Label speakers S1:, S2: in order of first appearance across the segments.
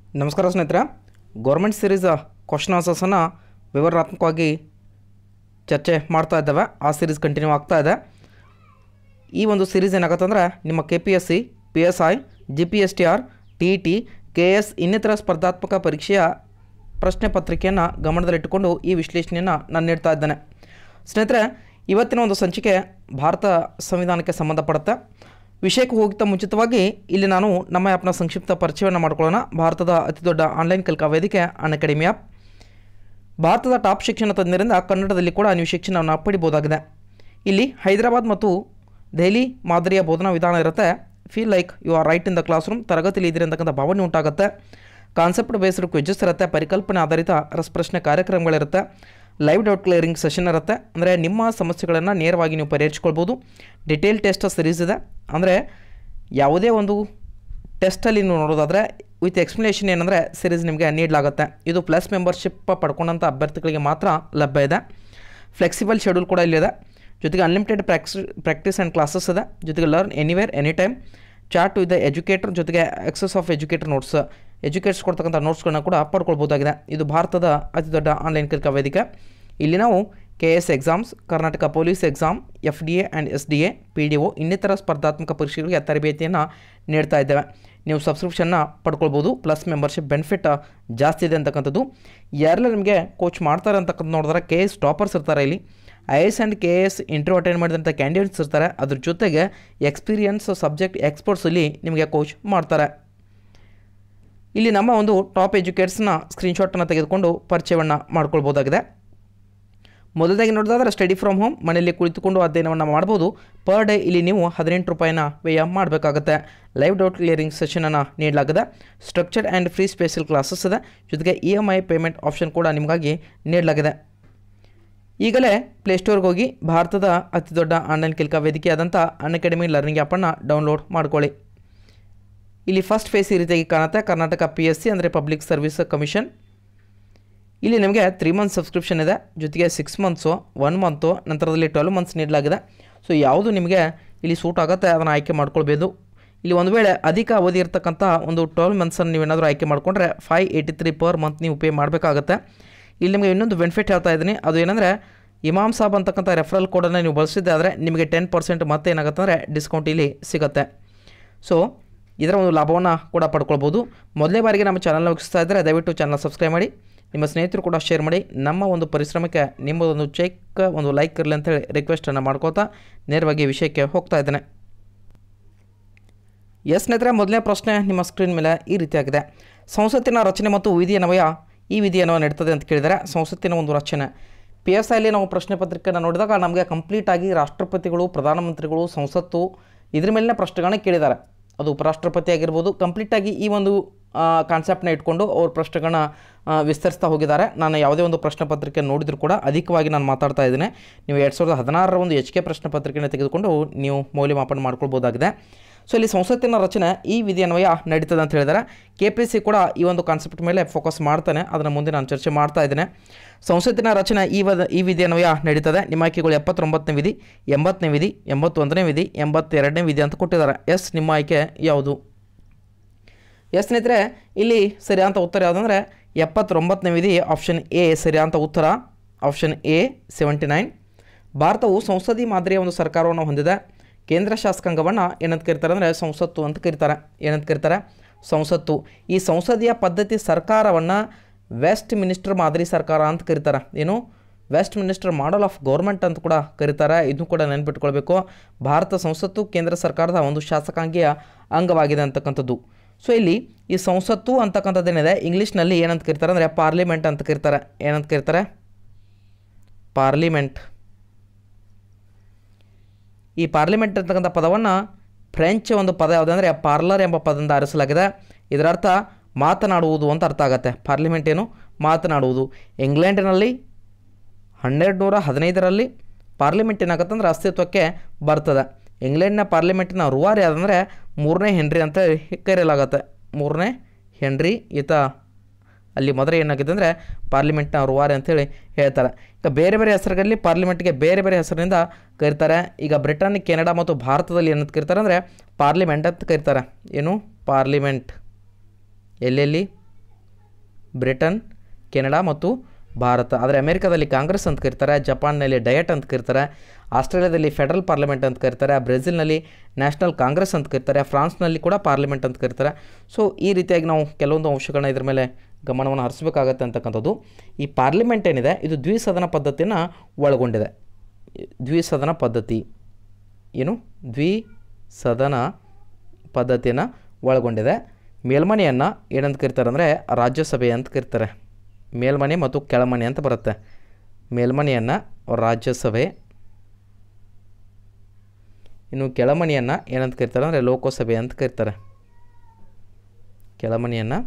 S1: ನಮಸ್ಕಾರ ಸ್ನೇಹಿತರೆ government series question ಆನ್ಸರ್ಸನ್ನು ವಿವರಣಾತ್ಮಕವಾಗಿ ಚರ್ಚೆ ಮಾಡ್ತಾ ಇದ್ದಾವೆ ಆ ಸೀರೀಸ್ ಕಂಟಿನ್ಯೂ ಆಗ್ತಾ ಇದೆ ಈ ಒಂದು ಸೀರೀಸ್ ಏನಾಗುತ್ತಂದ್ರೆ ನಿಮ್ಮ K P S C P S I G P S T R T E T K S ಇನ್ನಿತರ ಸ್ಪರ್ಧಾತ್ಮಕ ಪರೀಕ್ಷೆಯ ಪ್ರಶ್ನೆ ಪತ್ರಿಕೆಯನ್ನು ಗಮನದಲ್ಲಿಟ್ಟುಕೊಂಡು ಈ ವಿಶ್ಲೇಷಣೆಯನ್ನು ನಾನು ನೀಡ್ತಾ ಇದ್ದೇನೆ ಸ್ನೇಹಿತರೆ ಇವತ್ತಿನ ಒಂದು ಸಂಚಿಕೆ ಭಾರತ ಸಂವಿಧಾನಕ್ಕೆ ಸಂಬಂಧಪಡುತ್ತೆ ವಿಷಯಕ್ಕೆ ಹೋಗಿದ್ದ ಮುಂಚಿತವಾಗಿ ಇಲ್ಲಿ ನಾನು ನಮ್ಮ ಆ್ಯಪ್ನ ಸಂಕ್ಷಿಪ್ತ ಪರಿಚಯವನ್ನು ಮಾಡ್ಕೊಳ್ಳೋಣ ಭಾರತದ ಅತಿದೊಡ್ಡ ಆನ್ಲೈನ್ ಕಲಿಕಾ ವೇದಿಕೆ ಅನ್ ಅಕಾಡೆಮಿ ಆ್ಯಪ್ ಭಾರತದ ಟಾಪ್ ಶಿಕ್ಷಣ ತಜ್ಞರಿಂದ ಕನ್ನಡದಲ್ಲಿ ಕೂಡ ನೀವು ಶಿಕ್ಷಣವನ್ನು ಪಡಿಬೋದಾಗಿದೆ ಇಲ್ಲಿ ಹೈದರಾಬಾದ್ ಮತ್ತು ದೆಹಲಿ ಮಾದರಿಯ ಬೋಧನಾ ವಿಧಾನ ಇರುತ್ತೆ feel like you are right in the classroom ತರಗತಿಯಲ್ಲಿ ಇದ್ದೀರಿ ಅಂತಕ್ಕಂಥ ಭಾವನೆ ಉಂಟಾಗುತ್ತೆ ಕಾನ್ಸೆಪ್ಟ್ ಬೇಸ್ಡ್ ಕ್ವಿಜಸ್ ಇರುತ್ತೆ ಪರಿಕಲ್ಪನೆ ಆಧಾರಿತ ರಸಪ್ರಶ್ನೆ ಕಾರ್ಯಕ್ರಮಗಳಿರುತ್ತೆ ಲೈವ್ ಡೌಟ್ ಕ್ಲಿಯರಿಂಗ್ ಸೆಷನ್ ಇರುತ್ತೆ ಅಂದರೆ ನಿಮ್ಮ ಸಮಸ್ಯೆಗಳನ್ನು ನೇರವಾಗಿ ನೀವು ಪರಿಹರಿಸ್ಕೊಳ್ಬೋದು ಡಿಟೇಲ್ ಟೆಸ್ಟ್ ಸೀರೀಸ್ ಇದೆ ಅಂದರೆ ಯಾವುದೇ ಒಂದು ಟೆಸ್ಟಲ್ಲಿ ನೀವು ನೋಡೋದಾದರೆ ವಿತ್ ಎಕ್ಸ್ಪ್ಲನೇಷನ್ ಏನಂದರೆ ಸೀರೀಸ್ ನಿಮಗೆ ನೀಡಲಾಗುತ್ತೆ ಇದು ಪ್ಲಸ್ ಮೆಂಬರ್ಶಿಪ್ ಪಡ್ಕೊಂಡಂಥ ಅಭ್ಯರ್ಥಿಗಳಿಗೆ ಮಾತ್ರ ಲಭ್ಯ ಇದೆ ಫ್ಲೆಕ್ಸಿಬಲ್ ಶೆಡ್ಯೂಲ್ ಕೂಡ ಇಲ್ಲಿದೆ ಜೊತೆಗೆ unlimited prac practice and classes ಇದೆ ಜೊತೆಗೆ learn anywhere any time chat with educator ಜೊತೆಗೆ access of educator notes educators ಕೊಡ್ತಕ್ಕಂಥ ನೋಟ್ಸ್ಗಳನ್ನ ಕೂಡ ಪಡ್ಕೊಳ್ಬೋದಾಗಿದೆ ಇದು ಭಾರತದ ಅತಿ ದೊಡ್ಡ ಆನ್ಲೈನ್ ಕಲಿಕಾ ವೇದಿಕೆ ಇಲ್ಲಿ ನಾವು K S exams Karnataka police exam F D A and S D A P D O ಇನ್ನಿತರ ಸ್ಪರ್ಧಾತ್ಮಕ ಪರೀಕ್ಷೆಗಳಿಗೆ ತರಬೇತಿಯನ್ನು ನೀಡ್ತಾ ಇದ್ದೇವೆ ನೀವು ಸಬ್ಸ್ಕ್ರಿಪ್ಷನ್ನ ಪಡ್ಕೊಳ್ಬೋದು ಪ್ಲಸ್ ಮೆಂಬರ್ಶಿಪ್ ಬೆನಿಫಿಟ್ ಜಾಸ್ತಿ ಇದೆ ಅಂತಕ್ಕಂಥದ್ದು ಯಾರೆಲ್ಲ ನಿಮಗೆ ಕೋಚ್ ಮಾಡ್ತಾರೆ ಅಂತಕ್ಕಂಥ ನೋಡಿದ್ರೆ ಕೆ ಎಸ್ ಟಾಪರ್ಸ್ ಇರ್ತಾರೆ ಇಲ್ಲಿ I S and K S interview attend ಮಾಡಿದಂಥ ಕ್ಯಾಂಡಿಡೇಟ್ಸ್ ಇರ್ತಾರೆ ಅದ್ರ ಜೊತೆಗೆ ಎಕ್ಸ್ಪೀರಿಯನ್ಸ್ ಸಬ್ಜೆಕ್ಟ್ ಎಕ್ಸ್ಪರ್ಟ್ಸಲ್ಲಿ ನಿಮಗೆ ಕೋಚ್ ಮಾಡ್ತಾರೆ ಇಲ್ಲಿ ನಮ್ಮ ಒಂದು ಟಾಪ್ ಎಜುಕೇಟ್ಸ್ನ ಸ್ಕ್ರೀನ್ಶಾಟನ್ನು ತೆಗೆದುಕೊಂಡು ಪರಿಚಯವನ್ನು ಮಾಡ್ಕೊಳ್ಬೋದಾಗಿದೆ ಮೊದಲದಾಗಿ ನೋಡೋದಾದ್ರೆ ಸ್ಟಡಿ ಫ್ರಮ್ ಹೋಮ್ ಮನೆಯಲ್ಲಿ ಕುಳಿತುಕೊಂಡು ಅಧ್ಯಯನವನ್ನು ಮಾಡ್ಬೋದು ಪರ್ ಡೇ ಇಲ್ಲಿ ನೀವು ಹದಿನೆಂಟು ರೂಪಾಯಿನ ವ್ಯಯ ಮಾಡಬೇಕಾಗುತ್ತೆ ಲೈವ್ ಡೌಟ್ ಕ್ಲಿಯರಿಂಗ್ ಸೆಷನನ್ನು ನೀಡಲಾಗಿದೆ structured and free special classes ಇದೆ ಜೊತೆಗೆ E M I payment option ಕೂಡ ನಿಮಗಾಗಿ ನೀಡಲಾಗಿದೆ ಈಗಲೇ ಪ್ಲೇಸ್ಟೋರ್ಗೆ ಹೋಗಿ ಭಾರತದ ಅತಿ ದೊಡ್ಡ ಆನ್ಲೈನ್ ಕಲಿಕಾ ವೇದಿಕೆಯಾದಂಥ ಅನ್ ಅಕಾಡೆಮಿ ಲರ್ನಿಂಗ್ ಆ್ಯಪನ್ನು ಡೌನ್ಲೋಡ್ ಮಾಡ್ಕೊಳ್ಳಿ ಇಲ್ಲಿ ಫಸ್ಟ್ ಫೇಸ್ ಈ ರೀತಿಯಾಗಿ ಕಾಣುತ್ತೆ ಕರ್ನಾಟಕ ಪಿ ಎಸ್ ಸಿ ಅಂದರೆ ಪಬ್ಲಿಕ್ ಸರ್ವಿಸ್ ಕಮಿಷನ್ ಇಲ್ಲಿ ನಿಮಗೆ ತ್ರೀ ಮಂತ್ಸ್ ಸಬ್ಸ್ಕ್ರಿಪ್ಷನ್ ಇದೆ ಜೊತೆಗೆ ಸಿಕ್ಸ್ ಮಂತ್ಸು ಒನ್ ಮಂತು ನಂತರದಲ್ಲಿ ಟ್ವೆಲ್ ಮಂತ್ಸ್ ನೀಡಲಾಗಿದೆ ಸೊ ಯಾವುದು ನಿಮಗೆ ಇಲ್ಲಿ ಸೂಟ್ ಆಗುತ್ತೆ ಅದನ್ನು ಆಯ್ಕೆ ಮಾಡ್ಕೊಳ್ಬೋದು ಇಲ್ಲಿ ಒಂದು ವೇಳೆ ಅಧಿಕ ಅವಧಿ ಇರತಕ್ಕಂಥ ಒಂದು ಟ್ವೆಲ್ ಮಂತ್ಸನ್ನು ನೀವೇನಾದರೂ ಆಯ್ಕೆ ಮಾಡಿಕೊಂಡ್ರೆ five eighty three per month ನೀವು ಪೇ ಮಾಡಬೇಕಾಗತ್ತೆ ಇಲ್ಲಿ ನಿಮಗೆ ಇನ್ನೊಂದು ಬೆನಿಫಿಟ್ ಹೇಳ್ತಾ ಇದ್ದೀನಿ ಅದು ಏನಂದರೆ ಇಮಾಮ್ ಸಾಬ್ ಅಂತಕ್ಕಂಥ ರೆಫರಲ್ ಕೋಡನ್ನು ನೀವು ಬಳಸಿದ್ದೆ ಆದರೆ ನಿಮಗೆ ಟೆನ್ ಪರ್ಸೆಂಟ್ ಮತ್ತೆ ಏನಾಗುತ್ತೆ ಅಂದರೆ ಡಿಸ್ಕೌಂಟ್ ಇಲ್ಲಿ ಸಿಗುತ್ತೆ ಸೊ ಇದರ ಒಂದು ಲಾಭವನ್ನು ಕೂಡ ಪಡ್ಕೊಳ್ಬೋದು ಮೊದಲೇ ಬಾರಿಗೆ ನಮ್ಮ ಚಾನಲ್ನ ವೀಕ್ಷಿಸ್ತಾ ಇದ್ದರೆ ದಯವಿಟ್ಟು ಚಾನಲ್ ಸಬ್ಸ್ಕ್ರೈಬ್ ಮಾಡಿ ನಿಮ್ಮ ಸ್ನೇಹಿತರು ಕೂಡ ಶೇರ್ ಮಾಡಿ ನಮ್ಮ ಒಂದು ಪರಿಶ್ರಮಕ್ಕೆ ನಿಮ್ಮದೊಂದು ಚೆಕ್ ಒಂದು ಲೈಕ್ ಇರಲಿ ಅಂತೇಳಿ ರಿಕ್ವೆಸ್ಟನ್ನು ಮಾಡ್ಕೋತಾ ನೇರವಾಗಿ ವಿಷಯಕ್ಕೆ ಹೋಗ್ತಾ ಇದ್ದೇನೆ ಎಸ್ ಸ್ನೇಹಿತರೆ ಮೊದಲನೇ ಪ್ರಶ್ನೆ ನಿಮ್ಮ ಸ್ಕ್ರೀನ್ ಮೇಲೆ ಈ ರೀತಿಯಾಗಿದೆ ಸಂಸತ್ತಿನ ರಚನೆ ಮತ್ತು ವಿಧಿಯನ್ವಯ ಈ ವಿಧಿಯನ್ನು ನೀಡ್ತದೆ ಅಂತ ಕೇಳಿದರೆ ಸಂಸತ್ತಿನ ಒಂದು ರಚನೆ ಪಿ ಎಸ್ ಐಲಿ ನಾವು ಪ್ರಶ್ನೆ ಪತ್ರಿಕೆಯನ್ನು ನೋಡಿದಾಗ ನಮಗೆ ಕಂಪ್ಲೀಟಾಗಿ ರಾಷ್ಟ್ರಪತಿಗಳು ಪ್ರಧಾನಮಂತ್ರಿಗಳು ಸಂಸತ್ತು ಇದ್ರ ಮೇಲಿನ ಪ್ರಶ್ನೆಗಳನ್ನ ಕೇಳಿದ್ದಾರೆ ಅದು ಉಪರಾಷ್ಟ್ರಪತಿ ಆಗಿರ್ಬೋದು ಕಂಪ್ಲೀಟಾಗಿ ಈ ಒಂದು ಕಾನ್ಸೆಪ್ಟನ್ನ ಇಟ್ಕೊಂಡು ಅವ್ರ ಪ್ರಶ್ನೆಗಳನ್ನ ವಿಸ್ತರಿಸ್ತಾ ಹೋಗಿದ್ದಾರೆ ನಾನು ಯಾವುದೇ ಒಂದು ಪ್ರಶ್ನೆ ಪತ್ರಿಕೆ ನೋಡಿದರೂ ಕೂಡ ಅಧಿಕವಾಗಿ ನಾನು ಮಾತಾಡ್ತಾ ಇದ್ದೀನಿ ನೀವು ಎರಡು ಸಾವಿರದ ಹದಿನಾರರ ಒಂದು ಎಚ್ ಕೆ ಪ್ರಶ್ನೆ ಪತ್ರಿಕೆಯನ್ನು ತೆಗೆದುಕೊಂಡು ನೀವು ಮೌಲ್ಯಮಾಪನ ಮಾಡ್ಕೊಳ್ಬೋದಾಗಿದೆ ಸೊ ಇಲ್ಲಿ ಸಂಸತ್ತಿನ ರಚನೆ ಈ ವಿಧಿಯನ್ವಯ ನಡೀತದೆ ಅಂತ ಹೇಳಿದ್ದಾರೆ ಕೆ ಪಿ ಸಿ ಕೂಡ ಈ ಒಂದು ಕಾನ್ಸೆಪ್ಟ್ ಮೇಲೆ ಫೋಕಸ್ ಮಾಡ್ತಾನೆ ಅದನ್ನು ಮುಂದೆ ನಾನು ಚರ್ಚೆ ಮಾಡ್ತಾ ಇದ್ದೇನೆ ಸಂಸತ್ತಿನ ರಚನೆ ಈ ವದ ಈ ವಿಧಿಯನ್ವಯ ನಡೀತದೆ ನಿಮ್ಮ ಆಯ್ಕೆಗಳು ಎಪ್ಪತ್ತೊಂಬತ್ತನೇ ವಿಧಿ ಎಂಬತ್ತನೇ ವಿಧಿ ಎಂಬತ್ತೊಂದನೇ ವಿಧಿ ಎಂಬತ್ತೆರಡನೇ ವಿಧಿ ಅಂತ ಕೊಟ್ಟಿದ್ದಾರೆ ಎಸ್ ನಿಮ್ಮ ಆಯ್ಕೆ ಯಾವುದು ಎಸ್ ಸ್ನೇಹಿತರೆ ಇಲ್ಲಿ ಸರಿಯಾದ ಉತ್ತರ ಯಾವುದಂದರೆ ಎಪ್ಪತ್ತೊಂಬತ್ತನೇ ವಿಧಿ ಆಪ್ಷನ್ ಎ ಸರಿಯಾದ ಉತ್ತರ ಆಪ್ಷನ್ ಎ ಸೆವೆಂಟಿ ನೈನ್ ಭಾರತವು ಸಂಸದೀಯ ಮಾದರಿಯ ಒಂದು ಸರ್ಕಾರವನ್ನು ಹೊಂದಿದೆ ಕೇಂದ್ರ ಶಾಸಕಾಂಗವನ್ನು ಏನಂತ ಕರೀತಾರೆ ಅಂದರೆ ಸಂಸತ್ತು ಅಂತ ಕರೀತಾರೆ ಏನಂತ ಕರೀತಾರೆ ಸಂಸತ್ತು ಈ ಸಂಸದೀಯ ಪದ್ಧತಿ ಸರ್ಕಾರವನ್ನು ವೆಸ್ಟ್ ಮಿನಿಸ್ಟರ್ ಮಾದರಿ ಸರ್ಕಾರ ಅಂತ ಕರೀತಾರೆ ಏನು Westminster model of government ಅಂತ ಕೂಡ ಕರೀತಾರೆ ಇದನ್ನು ಕೂಡ ನೆನ್ಪಿಟ್ಕೊಳ್ಬೇಕು ಭಾರತ ಸಂಸತ್ತು ಕೇಂದ್ರ ಸರ್ಕಾರದ ಒಂದು ಶಾಸಕಾಂಗೀಯ ಅಂಗವಾಗಿದೆ ಅಂತಕ್ಕಂಥದ್ದು ಸೊ ಇಲ್ಲಿ ಈ ಸಂಸತ್ತು ಅಂತಕ್ಕಂಥದ್ದೇನಿದೆ ಇಂಗ್ಲೀಷ್ನಲ್ಲಿ ಏನಂತ ಕರೀತಾರೆ ಅಂದರೆ ಪಾರ್ಲಿಮೆಂಟ್ ಅಂತ ಕರೀತಾರೆ ಏನಂತ ಕರೀತಾರೆ ಪಾರ್ಲಿಮೆಂಟ್ ಈ ಪಾರ್ಲಿಮೆಂಟ್ ಅಂತಕ್ಕಂಥ ಪದವನ್ನು ಫ್ರೆಂಚ್ ಒಂದು ಪದ ಯಾವುದಂದರೆ ಪಾರ್ಲರ್ ಎಂಬ ಪದದಿಂದ ಆರಿಸಲಾಗಿದೆ ಇದರರ್ಥ ಮಾತನಾಡುವುದು ಅಂತ ಅರ್ಥ ಆಗುತ್ತೆ ಪಾರ್ಲಿಮೆಂಟ್ ಏನು ಮಾತನಾಡುವುದು ಇಂಗ್ಲೆಂಡಿನಲ್ಲಿ ಹನ್ನೆರಡು ನೂರ ಹದಿನೈದರಲ್ಲಿ ಪಾರ್ಲಿಮೆಂಟ್ ಏನಾಗುತ್ತಂದ್ರೆ ಅಸ್ತಿತ್ವಕ್ಕೆ ಬರ್ತದೆ ಇಂಗ್ಲೆಂಡ್ನ ಪಾರ್ಲಿಮೆಂಟಿನ ರೂವಾರಿ ಯಾದಂದರೆ ಮೂರನೇ ಹೆನ್ರಿ ಅಂತ ಕರೆಯಲಾಗತ್ತೆ ಮೂರನೇ ಹೆನ್ರಿ ಈತ ಅಲ್ಲಿ ಮೊದಲೇ ಏನಾಗಿದೆ ಅಂದರೆ ಪಾರ್ಲಿಮೆಂಟ್ನ ರೂವಾರಿ ಅಂತೇಳಿ ಹೇಳ್ತಾರೆ ಈಗ ಬೇರೆ ಬೇರೆ ಹೆಸರುಗಳಲ್ಲಿ ಪಾರ್ಲಿಮೆಂಟ್ಗೆ ಬೇರೆ ಬೇರೆ ಹೆಸರಿನಿಂದ ಕರೀತಾರೆ ಈಗ ಬ್ರಿಟನ್ ಕೆನಡಾ ಮತ್ತು ಭಾರತದಲ್ಲಿ ಏನಂತ ಕರೀತಾರೆ ಅಂದರೆ ಪಾರ್ಲಿಮೆಂಟ್ ಅಂತ ಕರೀತಾರೆ ಏನು ಪಾರ್ಲಿಮೆಂಟ್ ಎಲ್ಲೆಲ್ಲಿ ಬ್ರಿಟನ್ ಕೆನಡಾ ಮತ್ತು ಭಾರತ ಆದರೆ ಅಮೆರಿಕದಲ್ಲಿ ಕಾಂಗ್ರೆಸ್ ಅಂತ ಕರೀತಾರೆ ಜಪಾನ್ನಲ್ಲಿ ಡಯಟ್ ಅಂತ ಕರೀತಾರೆ ಆಸ್ಟ್ರೇಲಿಯಾದಲ್ಲಿ ಫೆಡರಲ್ ಪಾರ್ಲಿಮೆಂಟ್ ಅಂತ ಕರೀತಾರೆ ಬ್ರೆಜಿಲ್ನಲ್ಲಿ ನ್ಯಾಷನಲ್ ಕಾಂಗ್ರೆಸ್ ಅಂತ ಕರೀತಾರೆ ಫ್ರಾನ್ಸ್ನಲ್ಲಿ ಕೂಡ ಪಾರ್ಲಿಮೆಂಟ್ ಅಂತ ಕರೀತಾರೆ ಸೊ ಈ ರೀತಿಯಾಗಿ ನಾವು ಕೆಲವೊಂದು ಅಂಶಗಳನ್ನ ಇದ್ರ ಮೇಲೆ ಗಮನವನ್ನು ಹರಿಸಬೇಕಾಗತ್ತೆ ಅಂತಕ್ಕಂಥದ್ದು ಈ ಪಾರ್ಲಿಮೆಂಟ್ ಏನಿದೆ ಇದು ದ್ವಿಸದನ ಪದ್ಧತಿಯನ್ನು ಒಳಗೊಂಡಿದೆ ದ್ವಿಸದನ ಪದ್ಧತಿ ಏನು ದ್ವಿಸದನ ಪದ್ಧತಿಯನ್ನು ಒಳಗೊಂಡಿದೆ ಮೇಲ್ಮನೆಯನ್ನು ಏನಂತ ಕರೀತಾರೆ ಅಂದರೆ ರಾಜ್ಯಸಭೆ ಅಂತ ಕರೀತಾರೆ ಮೇಲ್ಮನೆ ಮತ್ತು ಕೆಳಮನೆ ಅಂತ ಬರುತ್ತೆ ಮೇಲ್ಮನೆಯನ್ನು ರಾಜ್ಯಸಭೆ ಇನ್ನು ಕೆಳಮನೆಯನ್ನು ಏನಂತ ಕರೀತಾರೆ ಅಂದರೆ ಲೋಕಸಭೆ ಅಂತ ಕರೀತಾರೆ ಕೆಳಮನೆಯನ್ನು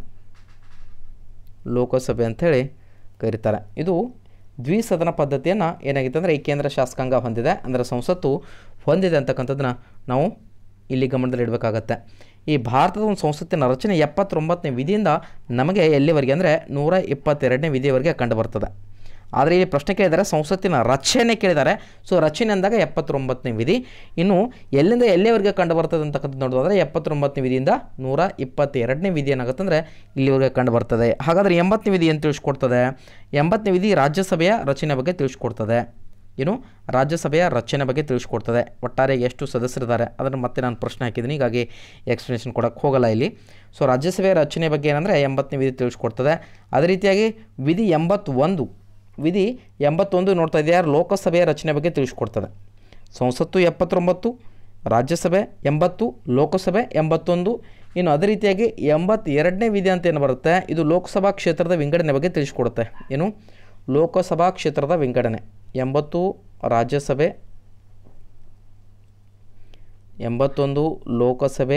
S1: ಲೋಕಸಭೆ ಅಂಥೇಳಿ ಕರೀತಾರೆ ಇದು ದ್ವಿಸದನ ಪದ್ಧತಿಯನ್ನು ಏನಾಗಿತ್ತು ಅಂದರೆ ಈ ಕೇಂದ್ರ ಶಾಸಕಾಂಗ ಹೊಂದಿದೆ ಅಂದರೆ ಸಂಸತ್ತು ಹೊಂದಿದೆ ಅಂತಕ್ಕಂಥದ್ದನ್ನ ನಾವು ಇಲ್ಲಿ ಗಮನದಲ್ಲಿಡಬೇಕಾಗತ್ತೆ ಈ ಭಾರತದ ಒಂದು ಸಂಸತ್ತಿನ ರಚನೆ ಎಪ್ಪತ್ತೊಂಬತ್ತನೇ ವಿಧಿಯಿಂದ ನಮಗೆ ಎಲ್ಲಿವರೆಗೆ ಅಂದರೆ ನೂರ ಇಪ್ಪತ್ತೆರಡನೇ ವಿಧಿಯವರೆಗೆ ಕಂಡು ಬರ್ತದೆ ಆದರೆ ಇಲ್ಲಿ ಪ್ರಶ್ನೆ ಕೇಳಿದರೆ ಸಂಸತ್ತಿನ ರಚನೆ ಕೇಳಿದ್ದಾರೆ ಸೊ ರಚನೆ ಅಂದಾಗ ಎಪ್ಪತ್ತೊಂಬತ್ತನೇ ವಿಧಿ ಇನ್ನು ಎಲ್ಲಿಂದ ಎಲ್ಲಿವರೆಗೆ ಕಂಡು ಬರ್ತದೆ ಅಂತಕ್ಕಂಥದ್ದು ನೋಡೋದಾದರೆ ಎಪ್ಪತ್ತೊಂಬತ್ತನೇ ವಿಧಿಯಿಂದ ನೂರ ಇಪ್ಪತ್ತೆರಡನೇ ವಿಧಿ ಏನಾಗುತ್ತೆ ಅಂದರೆ ಇಲ್ಲಿವರೆಗೆ ಕಂಡು ಬರ್ತದೆ ಹಾಗಾದರೆ ಎಂಬತ್ತನೇ ವಿಧಿ ಏನು ತಿಳಿಸ್ಕೊಡ್ತದೆ ಎಂಬತ್ತನೇ ವಿಧಿ ರಾಜ್ಯಸಭೆಯ ರಚನೆ ಬಗ್ಗೆ ತಿಳಿಸ್ಕೊಡ್ತದೆ ಏನು ರಾಜ್ಯಸಭೆಯ ರಚನೆ ಬಗ್ಗೆ ತಿಳಿಸ್ಕೊಡ್ತದೆ ಒಟ್ಟಾರೆ ಎಷ್ಟು ಸದಸ್ಯರಿದ್ದಾರೆ ಅದನ್ನು ಮತ್ತೆ ನಾನು ಪ್ರಶ್ನೆ ಹಾಕಿದ್ದೀನಿ ಹೀಗಾಗಿ ಎಕ್ಸ್ಪ್ಲನೇಷನ್ ಕೊಡೋಕ್ಕೆ ಹೋಗಲ್ಲ ಇಲ್ಲಿ ಸೊ ರಾಜ್ಯಸಭೆಯ ರಚನೆ ಬಗ್ಗೆ ಏನಂದರೆ ಎಂಬತ್ತನೇ ವಿಧಿ ತಿಳಿಸ್ಕೊಡ್ತದೆ ಅದೇ ರೀತಿಯಾಗಿ ವಿಧಿ ಎಂಬತ್ತೊಂದು ವಿಧಿ ಎಂಬತ್ತೊಂದು ನೋಡ್ತಾ ಇದೆಯಾ ಲೋಕಸಭೆಯ ರಚನೆ ಬಗ್ಗೆ ತಿಳಿಸ್ಕೊಡ್ತದೆ ಸಂಸತ್ತು ಎಪ್ಪತ್ತೊಂಬತ್ತು ರಾಜ್ಯಸಭೆ ಎಂಬತ್ತು ಲೋಕಸಭೆ ಎಂಬತ್ತೊಂದು ಇನ್ನು ಅದೇ ರೀತಿಯಾಗಿ ಎಂಬತ್ತೆರಡನೇ ವಿಧಿ ಅಂತ ಏನು ಬರುತ್ತೆ ಇದು ಲೋಕಸಭಾ ಕ್ಷೇತ್ರದ ವಿಂಗಡಣೆ ಬಗ್ಗೆ ತಿಳಿಸ್ಕೊಡುತ್ತೆ ಏನು ಲೋಕಸಭಾ ಕ್ಷೇತ್ರದ ವಿಂಗಡಣೆ ಎಂಬತ್ತು ರಾಜ್ಯಸಭೆ ಎಂಬತ್ತೊಂದು ಲೋಕಸಭೆ